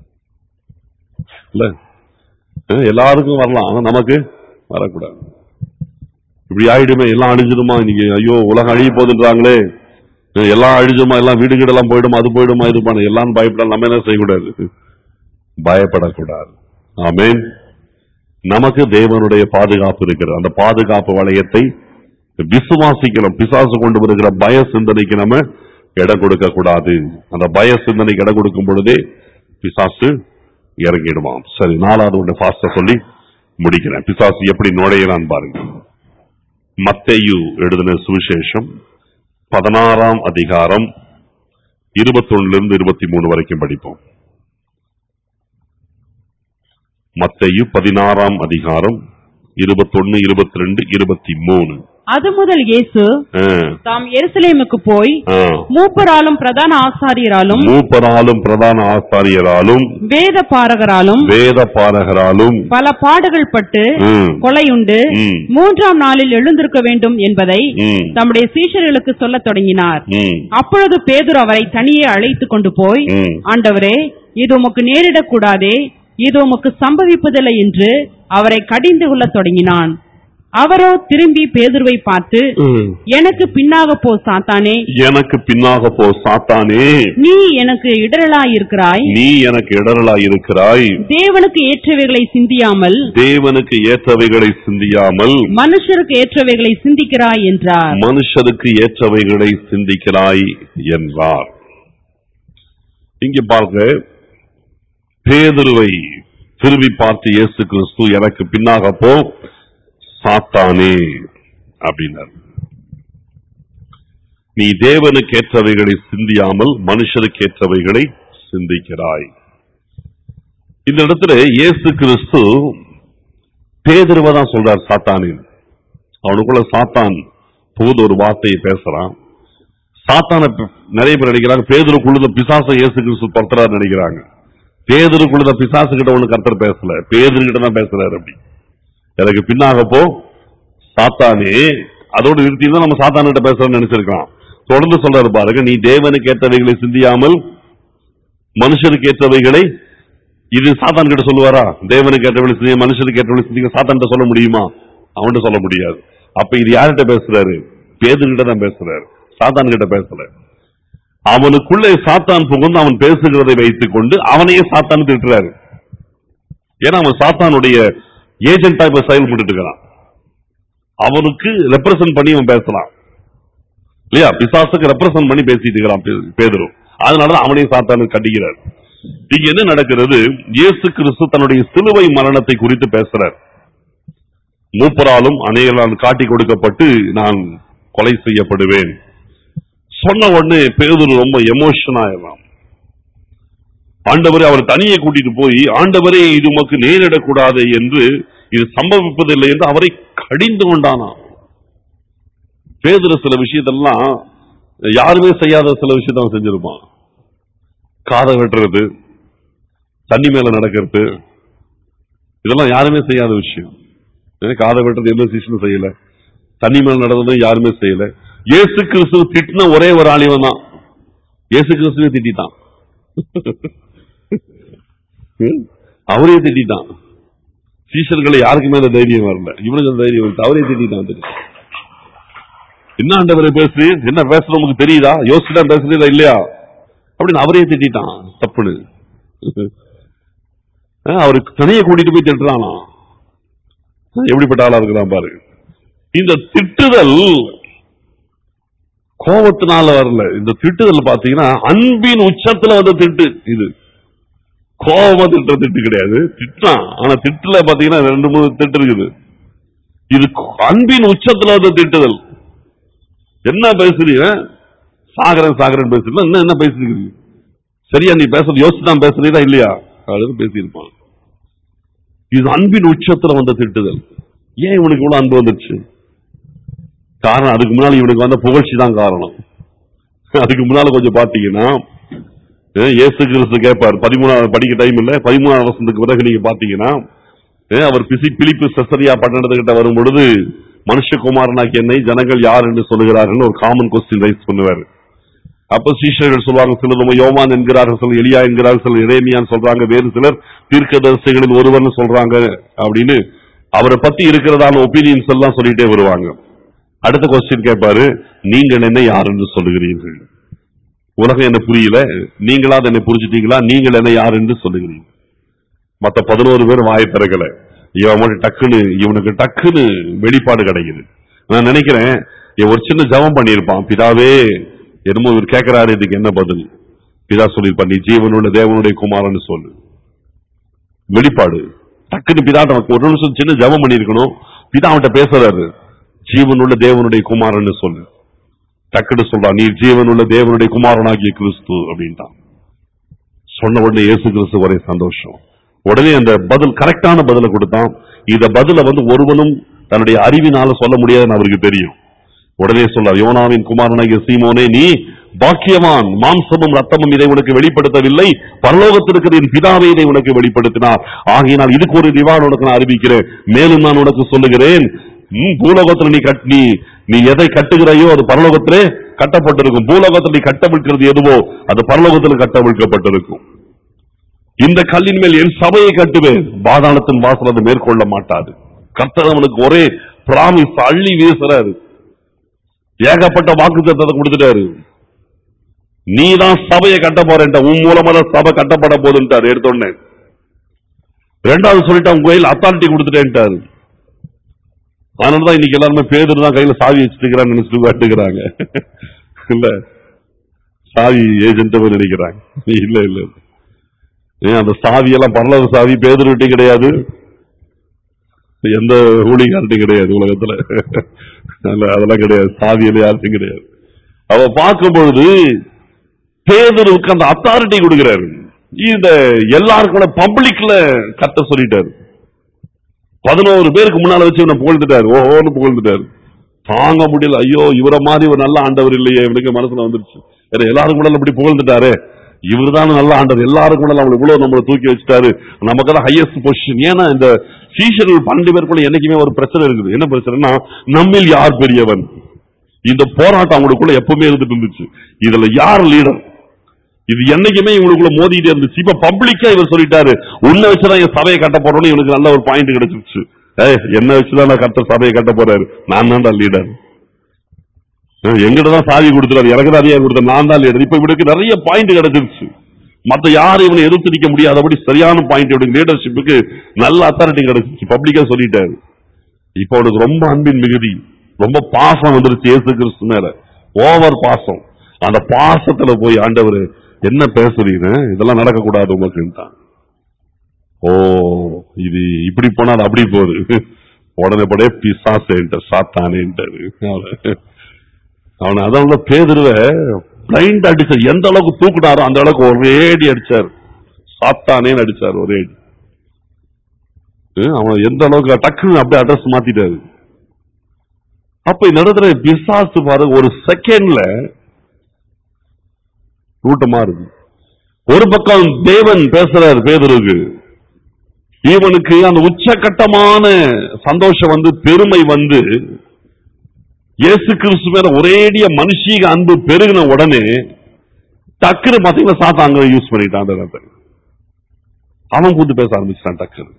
S1: இல்ல அஹ் எல்லாருக்கும் வரலாம் ஆனா நமக்கு வரக்கூடாது இப்படி ஆயிடுமே எல்லாம் அழிஞ்சிடுமா இன்னைக்கு ஐயோ உலகம் அழிய போகுதுன்றாங்களே அஹ் எல்லாம் அழிஞ்சுமா எல்லாம் வீடு கீடெல்லாம் போயிடுமா அது போயிடுமா இது பண்ண எல்லாம் பயப்பட நம்ம என்ன செய்யக்கூடாது பயப்படக்கூடாது ஆமென் நமக்கு தேவனுடைய பாதுகாப்பு இருக்கிறது அந்த பாதுகாப்பு வளையத்தை விசுவாசிக்கணும் பிசாசு கொண்டு வருகிற பய சிந்தனைக்கு நம்ம இடம் கொடுக்க கூடாது அந்த பய சிந்தனைக்கு இடம் கொடுக்கும் பொழுதே பிசாசு இறங்கிடுவான் சரி நாலாவது ஒன்று ஃபாஸ்டா சொல்லி முடிக்கிறேன் பிசாசு எப்படி நுழையிறான் பாருங்க மத்தேயு எழுதின சுவிசேஷம் பதினாறாம் அதிகாரம் இருபத்தொன்னுல இருந்து இருபத்தி மூணு வரைக்கும் படிப்போம் மத்தேயு பதினாறாம் அதிகாரம் இருபத்தொன்னு இருபத்தி ரெண்டு இருபத்தி மூணு
S2: அது முதல் இயேசு தாம் எருசலேமுக்கு போய் மூப்பராலும் பிரதான ஆசாரியராலும்
S1: மூப்பராலும் பிரதான ஆசாரியராலும்
S2: வேத பாரகராலும்
S1: வேத பாரகராலும்
S2: பல பாடுகள் பட்டு
S1: ம்,
S2: கொலையுண்டு
S1: ம்,
S2: மூன்றாம் நாளில் எழுந்திருக்க வேண்டும் என்பதை
S1: ம்,
S2: தம்முடைய சீஷர்களுக்கு சொல்லத் தொடங்கினார்
S1: ம்,
S2: அப்பொழுது பேதுரு அவரை தனியே அழைத்துக் கொண்டு போய்
S1: ம்.
S2: ஆண்டவரே இது உமக்கு நேரிடக்கூடாதே இது உமக்கு சம்பவிப்பதில்லை என்று அவரை கடிந்து கொள்ளத் தொடங்கினான் அவரோ திரும்பி பேதுருவை பார்த்து
S1: ம்.
S2: எனக்கு பின்னாக போ சாத்தானே
S1: எனக்கு பின்னாக போ சாத்தானே
S2: நீ எனக்கு இடரலாயிருக்கிறாய்
S1: நீ எனக்கு இடரலாய் இருக்கிறாய்
S2: தேவனுக்கு ஏற்றவைகளை சிந்தியாமல்
S1: தேவனுக்கு ஏற்றவைகளை சிந்தியாமல்
S2: மனுஷருக்கு ஏற்றவைகளை சிந்திக்கிறாய் என்றார்
S1: மனுஷருக்கு ஏற்றவைகளை சிந்திக்கிறாய் என்றார் இங்கே பார்க்க பேதுருவை திரும்பி பார்த்து இயேசு கிறிஸ்து எனக்கு பின்னாக போ சாத்தானே அப்படின்னார் நீ தேவனுக்கு ஏற்றவைகளை சிந்தியாமல் மனுஷருக்கு ஏற்றவைகளை சிந்திக்கிறாய் இந்த இடத்துல இயேசு கிறிஸ்து பேதுருவை தான் சொல்றார் சாத்தானின் அவனுக்குள்ள சாத்தான் புகுது ஒரு வார்த்தையை பேசுறான் சாத்தான ப- நிறைய பேர் நினைக்கிறாங்க பேதருக்குள்ள பிசாசை இயேசு கிறிஸ்து படுத்துறாரு நினைக்கிறாங்க பேதருக்குள்ள பிசாசு கிட்ட ஒண்ணு கர்த்தர் பேசல பேதரு கிட்ட தான் பேசுறாரு அப்படி எனக்கு பின்னாக போ சாத்தானே அதோடு நிறுத்தி தான் நம்ம சாத்தான் கிட்ட பேசுறோம்னு நினைச்சிருக்கலாம் தொடர்ந்து சொல்றாரு பாருங்க நீ தேவனுக்கு ஏற்றவைகளை சிந்தியாமல் மனுஷனுக்கு ஏற்றவைகளை இது சாத்தான் கிட்ட சொல்லுவாரா தேவனுக்கு ஏற்றவளை சிந்திய மனுஷனுக்கு ஏற்றவளை சிந்திக்க சாத்தான் சொல்ல முடியுமா அவன்கிட்ட சொல்ல முடியாது அப்ப இது யார்கிட்ட பேசுறாரு பேதுகிட்ட தான் பேசுறாரு சாத்தான் கிட்ட பேசல அவனுக்குள்ளே சாத்தான் புகுந்து அவன் பேசுகிறதை வைத்துக் கொண்டு அவனையே சாத்தான் திட்டுறாரு ஏன்னா அவன் சாத்தானுடைய ஏஜென்டா இப்ப செயல்பட்டு இருக்கிறான் அவனுக்கு ரெப்ரசன்ட் பண்ணி அவன் பேசலாம் இல்லையா பிசாசுக்கு ரெப்ரசன்ட் பண்ணி பேசிட்டு இருக்கிறான் பே- பேதுரு அதனாலதான் அவனையும் சாத்தானு கண்டிக்கிறார் இங்க என்ன நடக்கிறது இயேசு கிறிஸ்து தன்னுடைய சிலுவை மரணத்தை குறித்து பேசுறார் மூப்பராலும் அநேகரால் காட்டி கொடுக்கப்பட்டு நான் கொலை செய்யப்படுவேன் சொன்ன உடனே பேதுரு ரொம்ப எமோஷன் ஆயிடலாம் ஆண்டவரே அவர் தனியே கூட்டிட்டு போய் ஆண்டவரே இது உமக்கு நேரிடக்கூடாது என்று இது சம்பவிப்பதில்லை என்று அவரை கடிந்து கொண்டானாம் பேதுரு சில விஷயத்தெல்லாம் யாருமே செய்யாத சில விஷயத்த அவன் செஞ்சிருப்பான் காதை வெட்டுறது தண்ணி மேல நடக்கிறது இதெல்லாம் யாருமே செய்யாத விஷயம் ஏன்னா காதை வெட்டுறது எந்த சீசனும் செய்யல தண்ணி மேல நடந்ததும் யாருமே செய்யல இயேசு கிறிஸ்து திட்டின ஒரே ஒரு ஆளிவன் தான் இயேசு கிறிஸ்துவே திட்டான் அவரே திட்டான் சீஷர்களை யாருக்குமே அந்த தைரியம் வரல இவனுக்கு அந்த தைரியம் வந்து அவரே திட்டான் தெரியும் என்ன ஆண்டவரை பேசு என்ன பேசுற நமக்கு தெரியுதா யோசிச்சுட்டா பேசுறதா இல்லையா அப்படின்னு அவரே திட்டான் தப்புன்னு அஹ் அவருக்கு தனியை கூட்டிட்டு போய் திட்டுறானா எப்படிப்பட்ட ஆளா இருக்கிறான் பாரு இந்த திட்டுதல் கோபத்தினால வரல இந்த திட்டுதல் பாத்தீங்கன்னா அன்பின் உச்சத்துல வந்த திட்டு இது கோபமா திட்டுற திட்டு கிடையாது திட்டான் ஆனா திட்டுல பாத்தீங்கன்னா ரெண்டு மூணு திட்டு இருக்குது இது அன்பின் உச்சத்துல வந்த திட்டுதல் என்ன பேசுறீங்க சாகரன் சாகரன் பேசுறீங்க என்ன என்ன பேசுறீங்க சரியா நீ பேசுறது யோசிச்சு தான் பேசுறீங்களா இல்லையா அப்படின்னு பேசியிருப்பான் இது அன்பின் உச்சத்துல வந்த திட்டுதல் ஏன் இவனுக்கு இவ்வளவு அன்பு வந்துருச்சு காரணம் அதுக்கு முன்னால இவனுக்கு வந்த புகழ்ச்சி தான் காரணம் அதுக்கு முன்னால கொஞ்சம் பாத்தீங்கன்னா அஹ், இயேசு கிறிஸ்து கேட்பார் பதிமூணாவது படிக்க டைம் இல்ல பதிமூணாவது வருஷத்துக்கு பிறகு நீங்க பாத்தீங்கன்னா அஹ், அவர் பிசி பிலிப்பு செசரியா பட்டணத்துக்கிட்ட வரும் பொழுது மனுஷகுமாரனாக்கி என்னை ஜனங்கள் யார் என்று சொல்லுகிறார்கள் ஒரு காமன் கொஸ்டின் ரைஸ் பண்ணுவார் அப்ப சீஷர்கள் சொல்லுவாங்க சிலர் நம்ம யோவான் என்கிறார்கள் சிலர் எலியா என்கிறார்கள் சிலர் இறைமியான்னு சொல்றாங்க வேறு சிலர் தீர்க்கதரிசிகளில் ஒருவர்னு சொல்றாங்க அப்படின்னு அவரை பத்தி இருக்கிறதான ஒப்பீனியன்ஸ் எல்லாம் சொல்லிட்டே வருவாங்க அடுத்த கொஸ்டின் கேட்பாரு நீங்கள் என்ன யார் என்று சொல்லுகிறீர்கள் உலகம் என்ன புரியல நீங்களாவது என்னை புரிஞ்சுட்டீங்களா நீங்கள் என்ன யார் என்று சொல்லுகிறீர்கள் மத்த பதினோரு பேர் வாய் திறக்கல இவன் மட்டும் டக்குன்னு இவனுக்கு டக்குன்னு வெளிப்பாடு கிடைக்குது நான் நினைக்கிறேன் இவன் ஒரு சின்ன ஜெபம் பண்ணியிருப்பான் பிதாவே என்னமோ இவர் கேட்கிறாரு இதுக்கு என்ன பதில் பிதா சொல்லியிருப்பான் நீ ஜீவனுள்ள தேவனுடைய குமாரன்னு சொல்லு வெளிப்பாடு டக்குன்னு பிதா ஒரு நிமிஷம் சின்ன ஜெபம் பண்ணியிருக்கணும் பிதா அவன்கிட்ட பேசுறாரு ஜீவனுள்ள தேவனுடைய குமாரன்னு சொல்லு டக்குன்னு சொல்றான் நீ ஜீவனுள்ள தேவனுடைய குமாரனாகிய கிறிஸ்து அப்படின்ட்டான் சொன்ன உடனே இயேசு கிறிஸ்து ஒரே சந்தோஷம் உடனே அந்த பதில் கரெக்டான பதிலை கொடுத்தான் இந்த பதில வந்து ஒருவனும் தன்னுடைய அறிவினால சொல்ல முடியாதுன்னு அவருக்கு தெரியும் உடனே சொல்றார் யோனாவின் குமாரனாகிய சீமோனே நீ பாக்கியவான் மாம்சமும் ரத்தமும் இதை உனக்கு வெளிப்படுத்தவில்லை பரலோகத்தில் இருக்கிற என் பிதாவை இதை உனக்கு வெளிப்படுத்தினார் ஆகையினால் இதுக்கு ஒரு நிவாரணம் உனக்கு நான் அறிவிக்கிறேன் மேலும் நான் உனக்கு சொல்லுகிறேன் ம், பூலோகத்தில் நீ கட் நீ நீ எதை கட்டுகிறாயோ அது பரலோகத்திலே கட்டப்பட்டிருக்கும் பூலோகத்தில் நீ கட்டவிழ்க்கிறது எதுவோ அது பரலோகத்தில் கட்டவிழ்க்கப்பட்டிருக்கும் இந்த கல்லின் மேல் என் சபையை கட்டுவேன் பாதாளத்தின் வாசல் அதை மேற்கொள்ள மாட்டாது கர்த்தர் அவனுக்கு ஒரே பிராமிஸ் அள்ளி வீசுறாரு ஏகப்பட்ட வாக்கு தத்தத்தை கொடுத்துட்டாரு நீதான் சபையை கட்ட போறேன்ட்ட உன் மூலமா தான் சபை கட்டப்பட போதுன்ட்டாரு எடுத்தோடனே ரெண்டாவது சொல்லிட்டு உங்க கையில் அத்தாரிட்டி கொடுத்துட்டேன்ட்டாரு அதனாலதான் இன்னைக்கு எல்லாருமே பேதர் தான் கையில சாவி வச்சுக்கிறான்னு நினைச்சிட்டு காட்டுக்கிறாங்க இல்ல சாவி ஏஜென்ட் நினைக்கிறாங்க இல்ல இல்ல ஏன் அந்த சாவி எல்லாம் பரலோக சாவி பேதர்கிட்டையும் கிடையாது எந்த ஊழிகார்ட்டையும் கிடையாது உலகத்துல இல்ல, அதெல்லாம் கிடையாது சாவியில யார்ட்டையும் கிடையாது அவ பார்க்கும் பொழுது பேதருக்கு அந்த அத்தாரிட்டி கொடுக்கிறாரு இந்த எல்லாருக்கும் பப்ளிக்ல கத்த சொல்லிட்டாரு பதினோரு பேருக்கு முன்னால வச்சு இவனை புகழ்ந்துட்டாரு ஓஹோன்னு புகழ்ந்துட்டாரு தாங்க முடியல ஐயோ இவரை மாதிரி ஒரு நல்ல ஆண்டவர் இல்லையே இவனுக்கு மனசுல வந்துருச்சு வேற எல்லாரும் கூட இப்படி புகழ்ந்துட்டாரு இவர்தான் நல்ல ஆண்டவர் எல்லாரும் கூட நம்மள இவ்வளவு நம்மள தூக்கி வச்சுட்டாரு நமக்கு தான் ஹையஸ்ட் பொசிஷன் ஏன்னா இந்த சீஷர்கள் பன்னெண்டு பேருக்குள்ள என்னைக்குமே ஒரு பிரச்சனை இருக்குது என்ன பிரச்சனைனா நம்மில் யார் பெரியவன் இந்த போராட்டம் அவங்களுக்குள்ள எப்பவுமே இருந்துட்டு இருந்துச்சு இதுல யார் லீடர் இது என்னைக்குமே இவங்களுக்குள்ள மோதிட்டே இருந்துச்சு இப்ப பப்ளிக்கா இவர் சொல்லிட்டாரு உன்னை வச்சுதான் என் சபையை கட்ட போறோம்னு இவனுக்கு நல்ல ஒரு பாயிண்ட் கிடைச்சிருச்சு ஏய் என்ன வச்சுதான் நான் கட்ட சபையை கட்ட போறாரு நான் தான்டா லீடர் எங்கிட்ட தான் சாவி கொடுத்துறாரு எனக்கு தான் அதிகாரம் கொடுத்தாரு நான் தான் லீடர் இப்ப இவனுக்கு நிறைய பாயிண்ட் கிடைச்சிருச்சு மத்த யாரும் இவனை எதிர்த்து நிக்க முடியாதபடி சரியான பாயிண்ட் இவனுக்கு லீடர்ஷிப்புக்கு நல்ல அத்தாரிட்டி கிடைச்சிருச்சு பப்ளிக்கா சொல்லிட்டாரு இப்ப அவனுக்கு ரொம்ப அன்பின் மிகுதி ரொம்ப பாசம் வந்துருச்சு இயேசு கிறிஸ்து மேல ஓவர் பாசம் அந்த பாசத்துல போய் ஆண்டவர் என்ன பேசுறீங்க இதெல்லாம் நடக்கக்கூடாது உங்களுக்குன்ட்டான் ஓ இது இப்படி போனா அது அப்படி போகுது உடனே படே பிசாசேன்ட்ட சாத்தானேன்ட்டாரு அவன் அதான் பேதுருவ பிளைண்ட் அடிச்சார் எந்த அளவுக்கு தூக்குனாரோ அந்த அளவுக்கு ஒரே அடி அடிச்சார் சாத்தானேன்னு அடிச்சார் ஒரே அடி ஹம், அவன் எந்த அளவுக்கு டக்குன்னு அப்படியே அட்ரஸ் மாத்திட்டாரு அப்ப இந்த இடத்துல பிசாசு பாருங்க ஒரு செகண்ட்ல கூட்டமா இருக்கு ஒரு பக்கம் தேவன் பேசுறாரு பேதருக்கு இவனுக்கு அந்த உச்சகட்டமான சந்தோஷம் வந்து பெருமை வந்து இயேசு கிறிஸ்து மேல ஒரேடிய மனுஷீக அன்பு பெருகின உடனே டக்குன்னு பாத்தீங்கன்னா சாத்தாங்க யூஸ் பண்ணிட்டான் அந்த இடத்தை அவன் கூத்து பேச ஆரம்பிச்சிட்டான் டக்குன்னு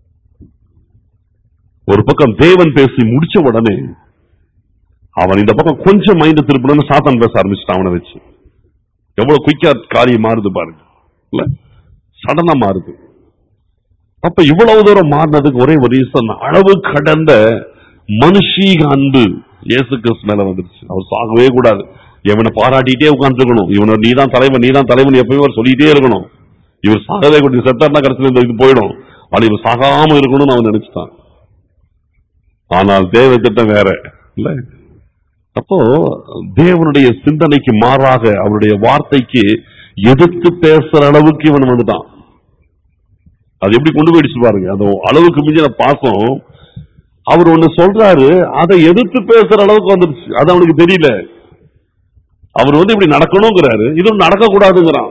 S1: ஒரு பக்கம் தேவன் பேசி முடிச்ச உடனே அவன் இந்த பக்கம் கொஞ்சம் மைண்ட் திருப்பணும்னு சாத்தான் பேச ஆரம்பிச்சிட்டான் அவனை வச்சு எவ்வளவு குயிக்கா காரியம் மாறுது பாருங்க இல்ல சடனா மாறுது அப்ப இவ்வளவு தூரம் மாறினதுக்கு ஒரே ஒரு ரீசன் அளவு கடந்த மனுஷீக அன்பு இயேசு கிறிஸ்து மேல வந்துருச்சு அவர் சாகவே கூடாது இவனை பாராட்டிட்டே உட்கார்ந்துருக்கணும் இவனை நீதான் தலைவன் நீதான் தலைவன் எப்பயும் அவர் சொல்லிட்டே இருக்கணும் இவர் சாகவே கூடிய செத்தார்னா கடைசியில் இந்த இது போயிடும் ஆனா இவர் சாகாம இருக்கணும்னு அவன் நினைச்சிட்டான் ஆனால் தேவ திட்டம் வேற இல்ல அப்போ தேவனுடைய சிந்தனைக்கு மாறாக அவருடைய வார்த்தைக்கு எதிர்த்து பேசுற அளவுக்கு இவன் வந்துட்டான் அது எப்படி கொண்டு போயிடுச்சு பாருங்க அந்த அளவுக்கு மிஞ்சின பாசம் அவர் ஒண்ணு சொல்றாரு அதை எதிர்த்து பேசுற அளவுக்கு வந்துருச்சு அது அவனுக்கு தெரியல அவர் வந்து இப்படி நடக்கணுங்கிறாரு இது நடக்க கூடாதுங்கிறான்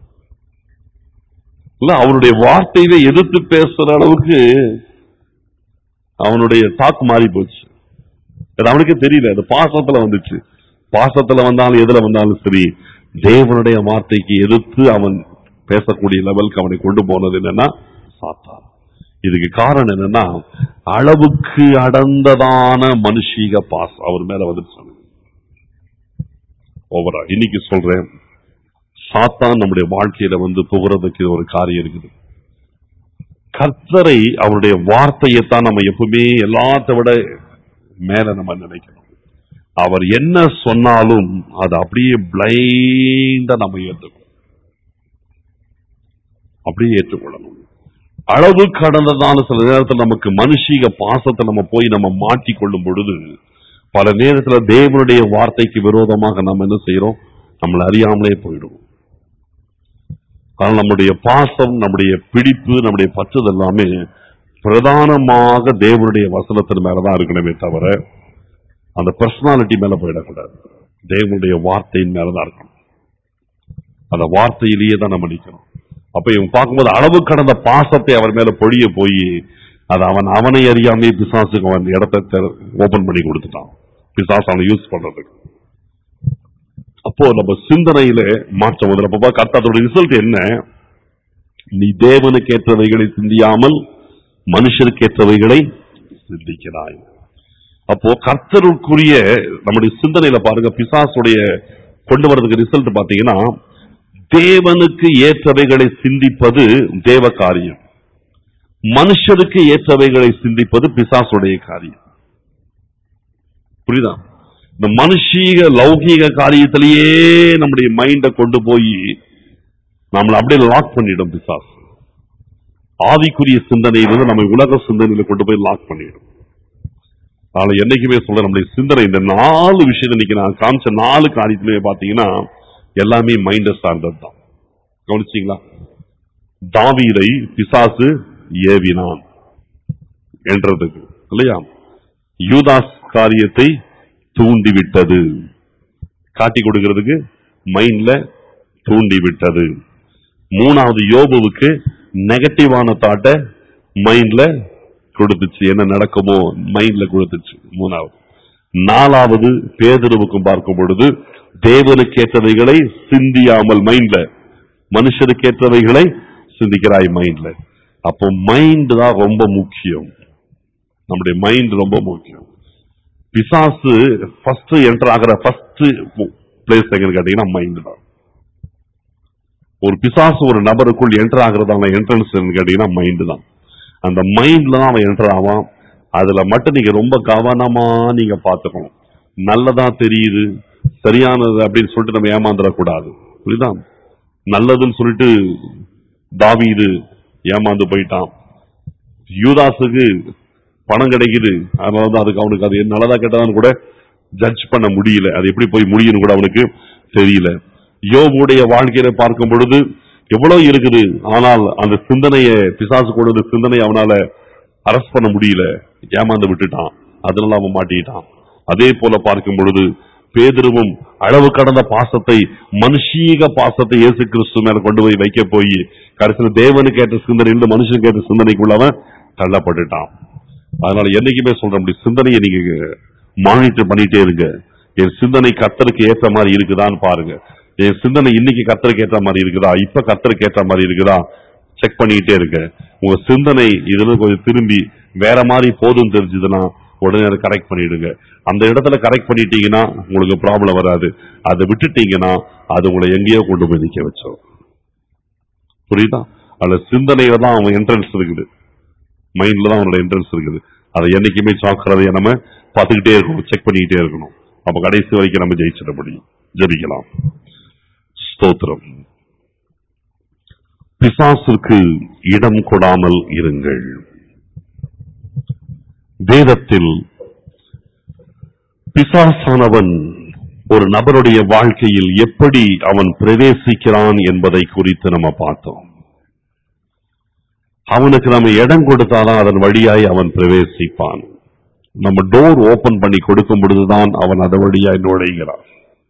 S1: இல்ல அவருடைய வார்த்தையில எதிர்த்து பேசுற அளவுக்கு அவனுடைய தாக்கு மாறி போச்சு அது அவனுக்கே தெரியல அது பாசத்துல வந்துச்சு பாசத்துல வந்தாலும் எதுல வந்தாலும் சரி தேவனுடைய வார்த்தைக்கு எதிர்த்து அவன் பேசக்கூடிய லெவலுக்கு அவனை கொண்டு போனது என்னன்னா சாத்தான் இதுக்கு காரணம் என்னன்னா அளவுக்கு அடர்ந்ததான மனுஷீக பாசம் அவர் மேல வந்துருச்சு ஓவரா இன்னைக்கு சொல்றேன் சாத்தான் நம்முடைய வாழ்க்கையில வந்து புகுறதுக்கு ஒரு காரியம் இருக்குது கர்த்தரை அவருடைய வார்த்தையைத்தான் நம்ம எப்பவுமே எல்லாத்த விட மேல நம்ம நினைக்கணும் அவர் என்ன சொன்னாலும் அது அப்படியே பிளைண்டா நம்ம ஏற்றுக்கணும் அப்படியே ஏற்றுக்கொள்ளணும் அளவு கடந்ததான சில நேரத்தில் நமக்கு மனுஷீக பாசத்தை நம்ம போய் நம்ம மாட்டிக்கொள்ளும் பொழுது பல நேரத்துல தேவனுடைய வார்த்தைக்கு விரோதமாக நம்ம என்ன செய்யறோம் நம்மளை அறியாமலே போயிடுவோம் ஆனால் நம்முடைய பாசம் நம்முடைய பிடிப்பு நம்முடைய பற்றுதல் எல்லாமே பிரதானமாக தேவனுடைய வசனத்தின் மேலதான் இருக்கணுமே தவிர அந்த பர்சனாலிட்டி மேல போயிடக்கூடாது தேவனுடைய வார்த்தையின் மேலதான் இருக்கணும் அந்த வார்த்தையிலேயே தான் நம்ம நிக்கணும் அப்ப இவன் பார்க்கும்போது அளவு கடந்த பாசத்தை அவர் மேல பொழிய போய் அது அவன் அவனை அறியாமே பிசாசுக்கு அவன் இடத்தை ஓபன் பண்ணி கொடுத்துட்டான் பிசாசு அவனை யூஸ் பண்றதுக்கு அப்போ நம்ம சிந்தனையில மாற்றம் வந்து அப்ப கர்த்தாத்தோட ரிசல்ட் என்ன நீ தேவனுக்கு ஏற்றவைகளை சிந்தியாமல் மனுஷருக்கு ஏற்றவைகளை சிந்திக்கிறாய் அப்போ கர்த்தருக்குரிய நம்முடைய சிந்தனையில பாருங்க பிசாசுடைய கொண்டு வரதுக்கு ரிசல்ட் பாத்தீங்கன்னா தேவனுக்கு ஏற்றவைகளை சிந்திப்பது தேவ காரியம் மனுஷருக்கு ஏற்றவைகளை சிந்திப்பது பிசாசுடைய காரியம் புரியுதா இந்த மனுஷீக லௌகீக காரியத்திலேயே நம்முடைய மைண்ட கொண்டு போய் நம்மளை அப்படியே லாக் பண்ணிடும் பிசாஸ் ஆவிக்குரிய சிந்தனையிலிருந்து நம்ம உலக சிந்தனையில கொண்டு போய் லாக் பண்ணிடும் அதனால என்னைக்குமே சொல்ற நம்முடைய சிந்தனை இந்த நாலு விஷயத்தை இன்னைக்கு நான் காமிச்ச நாலு காரியத்திலுமே பாத்தீங்கன்னா எல்லாமே மைண்ட சார்ந்தது தான் கவனிச்சீங்களா தாவீதை பிசாசு ஏவினான் என்றதுக்கு இல்லையா யூதாஸ் காரியத்தை தூண்டி விட்டது காட்டி கொடுக்கிறதுக்கு மைண்ட்ல தூண்டி விட்டது மூணாவது யோபுவுக்கு நெகட்டிவான தாட்டை மைண்ட்ல கொடுத்துச்சு என்ன நடக்குமோ மைண்ட்ல கொடுத்துச்சு மூணாவது நாலாவது பேதருவுக்கும் பார்க்கும் பொழுது தேவனுக்கு ஏற்றவைகளை சிந்தியாமல் மைண்ட்ல மனுஷருக்கு ஏற்றவைகளை சிந்திக்கிறாய் மைண்ட்ல அப்போ மைண்ட் தான் ரொம்ப முக்கியம் நம்முடைய மைண்ட் ரொம்ப முக்கியம் பிசாசு ஃபர்ஸ்ட் என்டர் ஆகிற ஃபர்ஸ்ட் பிளேஸ் எங்கன்னு கேட்டீங்கன்னா மைண்ட் தான் ஒரு பிசாசு ஒரு நபருக்குள் என்டர் ஆகிறதான என்ட்ரன்ஸ் கேட்டீங்கன்னா மைண்ட் தான் அந்த மைண்ட்ல தான் அவன் என்டர் ஆவான் அதுல மட்டும் நீங்க ரொம்ப கவனமா நீங்க பாத்துக்கணும் நல்லதா தெரியுது சரியானது அப்படின்னு சொல்லிட்டு நம்ம ஏமாந்துடக்கூடாது புரியுதா நல்லதுன்னு சொல்லிட்டு தாவீது ஏமாந்து போயிட்டான் யூதாஸுக்கு பணம் கிடைக்குது அதனால தான் அதுக்கு அவனுக்கு அது நல்லதா கெட்டதான்னு கூட ஜட்ஜ் பண்ண முடியல அது எப்படி போய் முடியும்னு கூட அவனுக்கு தெரியல யோபுடைய வாழ்க்கையில பார்க்கும் பொழுது எவ்வளவு இருக்குது ஆனால் அந்த சிந்தனையை பிசாசு கொண்டு வந்த சிந்தனையை அவனால அரெஸ்ட் பண்ண முடியல ஏமாந்து விட்டுட்டான் அதனால அவன் மாட்டிட்டான் அதே போல பார்க்கும் பொழுது பேதருவும் அளவு கடந்த பாசத்தை மனுஷீக பாசத்தை இயேசு கிறிஸ்து மேல கொண்டு போய் வைக்க போய் கடைசியில் தேவனுக்கு ஏற்ற சிந்தனை இருந்து மனுஷனுக்கு ஏற்ற சிந்தனைக்குள்ள அவன் தள்ளப்பட்டுட்டான் அதனால என்னைக்குமே சொல்ற முடியும் சிந்தனையை நீங்க மானிட்டர் பண்ணிட்டே இருங்க என் சிந்தனை கத்தருக்கு ஏற்ற மாதிரி இருக்குதான்னு பாருங்க என் சிந்தனை இன்னைக்கு கத்தருக்கு ஏற்ற மாதிரி இருக்குதா இப்ப கத்தருக்கு ஏற்ற மாதிரி இருக்குதா செக் பண்ணிக்கிட்டே இருக்க உங்க சிந்தனை இதுல கொஞ்சம் திரும்பி வேற மாதிரி போதும் தெரிஞ்சதுன்னா உடனே அதை கரெக்ட் பண்ணிடுங்க அந்த இடத்துல கரெக்ட் பண்ணிட்டீங்கன்னா உங்களுக்கு ப்ராப்ளம் வராது அதை விட்டுட்டீங்கன்னா அது உங்களை எங்கேயோ கொண்டு போய் நிக்க வச்சோம் புரியுதா அதுல சிந்தனையில தான் அவன் என்ட்ரன்ஸ் இருக்குது மைண்ட்ல தான் அவனோட என்ட்ரன்ஸ் இருக்குது அதை என்னைக்குமே ஜாக்கிரதையா நம்ம பார்த்துக்கிட்டே இருக்கணும் செக் பண்ணிக்கிட்டே இருக்கணும் அப்ப கடைசி வரைக்கும் நம்ம ஜெயிச்சிட முடியும் ஜெபிக்கலாம் ஸ்தோத்திரம் பிசாசுக்கு இடம் கொடாமல் இருங்கள் வேதத்தில் பிசாசானவன் ஒரு நபருடைய வாழ்க்கையில் எப்படி அவன் பிரவேசிக்கிறான் என்பதை குறித்து நம்ம பார்த்தோம் அவனுக்கு நம்ம இடம் கொடுத்தாதான் அதன் வழியாய் அவன் பிரவேசிப்பான் நம்ம டோர் ஓபன் பண்ணி கொடுக்கும் பொழுதுதான் அவன் அதன் வழியாய் நுழைகிறான்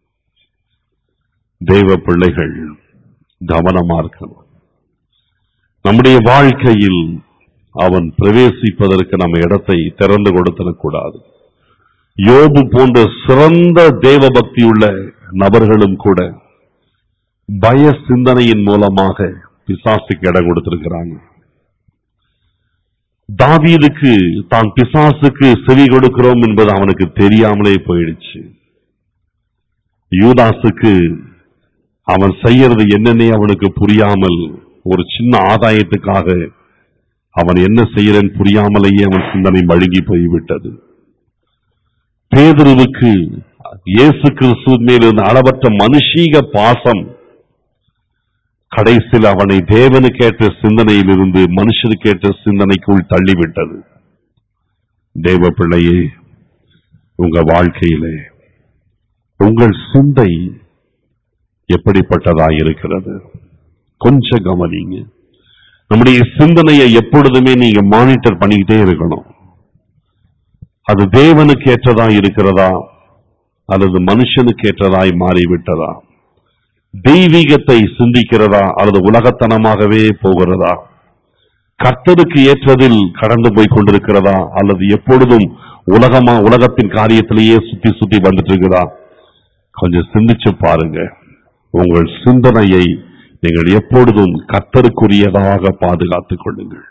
S1: தேவ பிள்ளைகள் கவனமா இருக்கணும் நம்முடைய வாழ்க்கையில் அவன் பிரவேசிப்பதற்கு நம்ம இடத்தை திறந்து கொடுத்திடக்கூடாது யோபு போன்ற சிறந்த தேவ பக்தியுள்ள நபர்களும் கூட பய சிந்தனையின் மூலமாக பிசாசுக்கு இடம் கொடுத்திருக்கிறாங்க தாவீதுக்கு தான் பிசாசுக்கு செவி கொடுக்கிறோம் என்பது அவனுக்கு தெரியாமலே போயிடுச்சு யூதாசுக்கு அவன் செய்யறது என்னன்னே அவனுக்கு புரியாமல் ஒரு சின்ன ஆதாயத்துக்காக அவன் என்ன செய்யறன்னு புரியாமலேயே அவன் சிந்தனை மழுங்கி போய்விட்டது பேதுருவுக்கு இயேசு கிறிஸ்து மேல் இருந்த அளவற்ற மனுஷீக பாசம் கடைசியில் அவனை தேவனுக்கேற்ற சிந்தனையிலிருந்து மனுஷனுக்கேற்ற சிந்தனைக்குள் தள்ளிவிட்டது தேவ பிள்ளையே உங்க வாழ்க்கையிலே உங்கள் சிந்தை எப்படிப்பட்டதாய் இருக்கிறது கொஞ்சம் கவனிங்க நம்முடைய சிந்தனையை எப்பொழுதுமே நீங்க மானிட்டர் பண்ணிக்கிட்டே இருக்கணும் அது தேவனுக்கு ஏற்றதா இருக்கிறதா அல்லது மனுஷனுக்கு ஏற்றதாய் மாறிவிட்டதா தெய்வீகத்தை சிந்திக்கிறதா அல்லது உலகத்தனமாகவே போகிறதா கர்த்தருக்கு ஏற்றதில் கடந்து போய் கொண்டிருக்கிறதா அல்லது எப்பொழுதும் உலகமா உலகத்தின் காரியத்திலேயே சுத்தி சுத்தி வந்துட்டு இருக்குதா கொஞ்சம் சிந்திச்சு பாருங்க உங்கள் சிந்தனையை நீங்கள் எப்பொழுதும் கர்த்தருக்குரியதாக பாதுகாத்துக் கொள்ளுங்கள்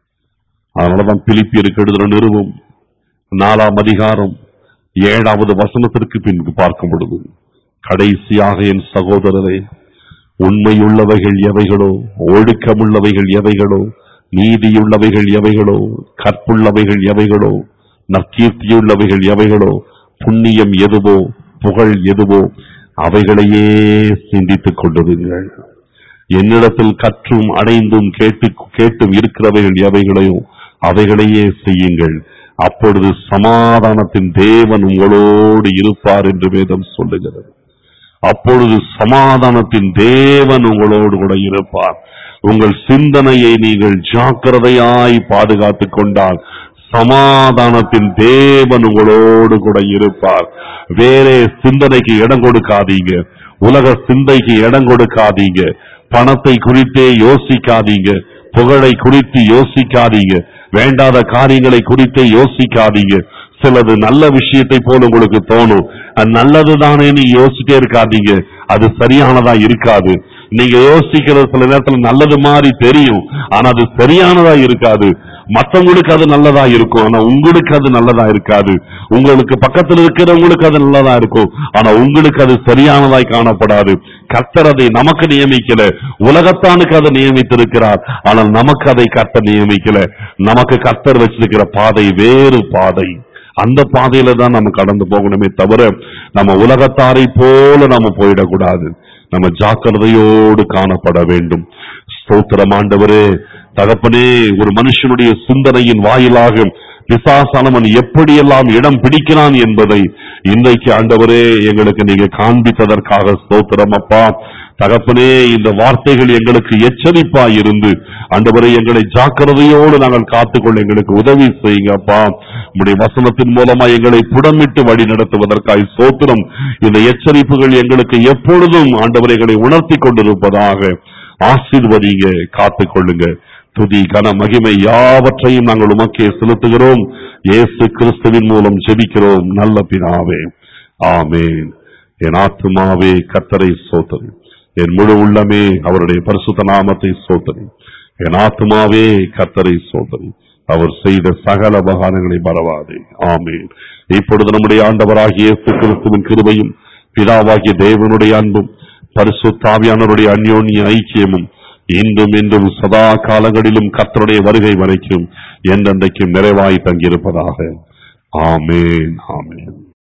S1: அதனாலதான் பிலிப்பியருக்கு எழுதுற நிறுவம் நாலாம் அதிகாரம் ஏழாவது வசனத்திற்கு பின்பு பார்க்கும் பொழுது கடைசியாக என் சகோதரரே உண்மையுள்ளவைகள் எவைகளோ ஒழுக்கமுள்ளவைகள் எவைகளோ நீதியுள்ளவைகள் எவைகளோ கற்புள்ளவைகள் எவைகளோ நற்கீர்த்தியுள்ளவைகள் எவைகளோ புண்ணியம் எதுவோ புகழ் எதுவோ அவைகளையே சிந்தித்துக் கொண்டிருங்கள் என்னிடத்தில் கற்றும் அடைந்தும் கேட்டு கேட்டும் இருக்கிறவைகள் எவைகளையோ அவைகளையே செய்யுங்கள் அப்பொழுது சமாதானத்தின் தேவன் உங்களோடு இருப்பார் என்று வேதம் சொல்லுகிறது அப்பொழுது சமாதானத்தின் தேவன் உங்களோடு கூட இருப்பார் உங்கள் சிந்தனையை நீங்கள் ஜாக்கிரதையாய் பாதுகாத்துக் கொண்டால் சமாதானத்தின் தேவன் உங்களோடு கூட இருப்பார் வேறே சிந்தனைக்கு இடம் கொடுக்காதீங்க உலக சிந்தைக்கு இடம் கொடுக்காதீங்க பணத்தை குறித்தே யோசிக்காதீங்க புகழை குறித்து யோசிக்காதீங்க வேண்டாத காரியங்களை குறித்தே யோசிக்காதீங்க சிலது நல்ல விஷயத்தை போல உங்களுக்கு தோணும் அது நல்லதுதானே நீங்க யோசிச்சிட்டே இருக்காதீங்க அது சரியானதா இருக்காது நீங்க யோசிக்கிறது சில நேரத்துல நல்லது மாதிரி தெரியும் ஆனா அது சரியானதா இருக்காது மத்தவங்களுக்கு அது நல்லதா இருக்கும் ஆனா உங்களுக்கு அது நல்லதா இருக்காது உங்களுக்கு பக்கத்துல இருக்கிறவங்களுக்கு அது நல்லதா இருக்கும் ஆனா உங்களுக்கு அது சரியானதாய் காணப்படாது கர்த்தர் அதை நமக்கு நியமிக்கல உலகத்தானுக்கு அதை நியமித்திருக்கிறார் ஆனால் நமக்கு அதை கர்த்தர் நியமிக்கல நமக்கு கர்த்தர் வச்சிருக்கிற பாதை வேறு பாதை அந்த பாதையில தான் நம்ம கடந்து போகணுமே தவிர நம்ம உலகத்தாரை போல நம்ம போயிடக்கூடாது நம்ம ஜாக்கிரதையோடு காணப்பட வேண்டும் ஸ்தோத்திரம் ஆண்டவரே தகப்பனே ஒரு மனுஷனுடைய சிந்தனையின் வாயிலாக பிசாசானவன் எப்படியெல்லாம் இடம் பிடிக்கிறான் என்பதை இன்றைக்கு ஆண்டவரே எங்களுக்கு நீங்க காண்பித்ததற்காக ஸ்தோத்திரம் அப்பா தகப்பனே இந்த வார்த்தைகள் எங்களுக்கு எச்சரிப்பா இருந்து ஆண்டவரை எங்களை ஜாக்கிரதையோடு நாங்கள் காத்துக்கொள்ள எங்களுக்கு உதவி செய்யுங்க அப்பா உடைய வசனத்தின் மூலமா எங்களை புடமிட்டு வழி நடத்துவதற்காய் சோத்திரம் இந்த எச்சரிப்புகள் எங்களுக்கு எப்பொழுதும் ஆண்டவரை எங்களை உணர்த்தி கொண்டிருப்பதாக ஆசீர்வதிங்க காத்துக்கொள்ளுங்க துதி கன மகிமை யாவற்றையும் நாங்கள் உமக்கே செலுத்துகிறோம் இயேசு கிறிஸ்துவின் மூலம் ஜெபிக்கிறோம் நல்ல பிதாவே ஆமென் என் ஆத்துமாவே கத்தரை சோத்தரி என் முழு உள்ளமே அவருடைய பரிசுத்த நாமத்தை சோத்தரி என் ஆத்துமாவே கத்தரை சோதரி அவர் செய்த சகல உபகாரங்களை மறவாதே ஆமென் இப்பொழுது நம்முடைய ஆண்டவராகிய இயேசு கிறிஸ்துவின் கிருபையும் பிதாவாகிய தேவனுடைய அன்பும் பரிசுத்தாவியானவருடைய அந்யோன்ய ஐக்கியமும் இன்றும் இன்றும் சதா காலங்களிலும் கர்த்தருடைய வருகை வரைக்கும் என்றென்றைக்கும் நிறைவாய் தங்கியிருப்பதாக ஆமென் ஆமென்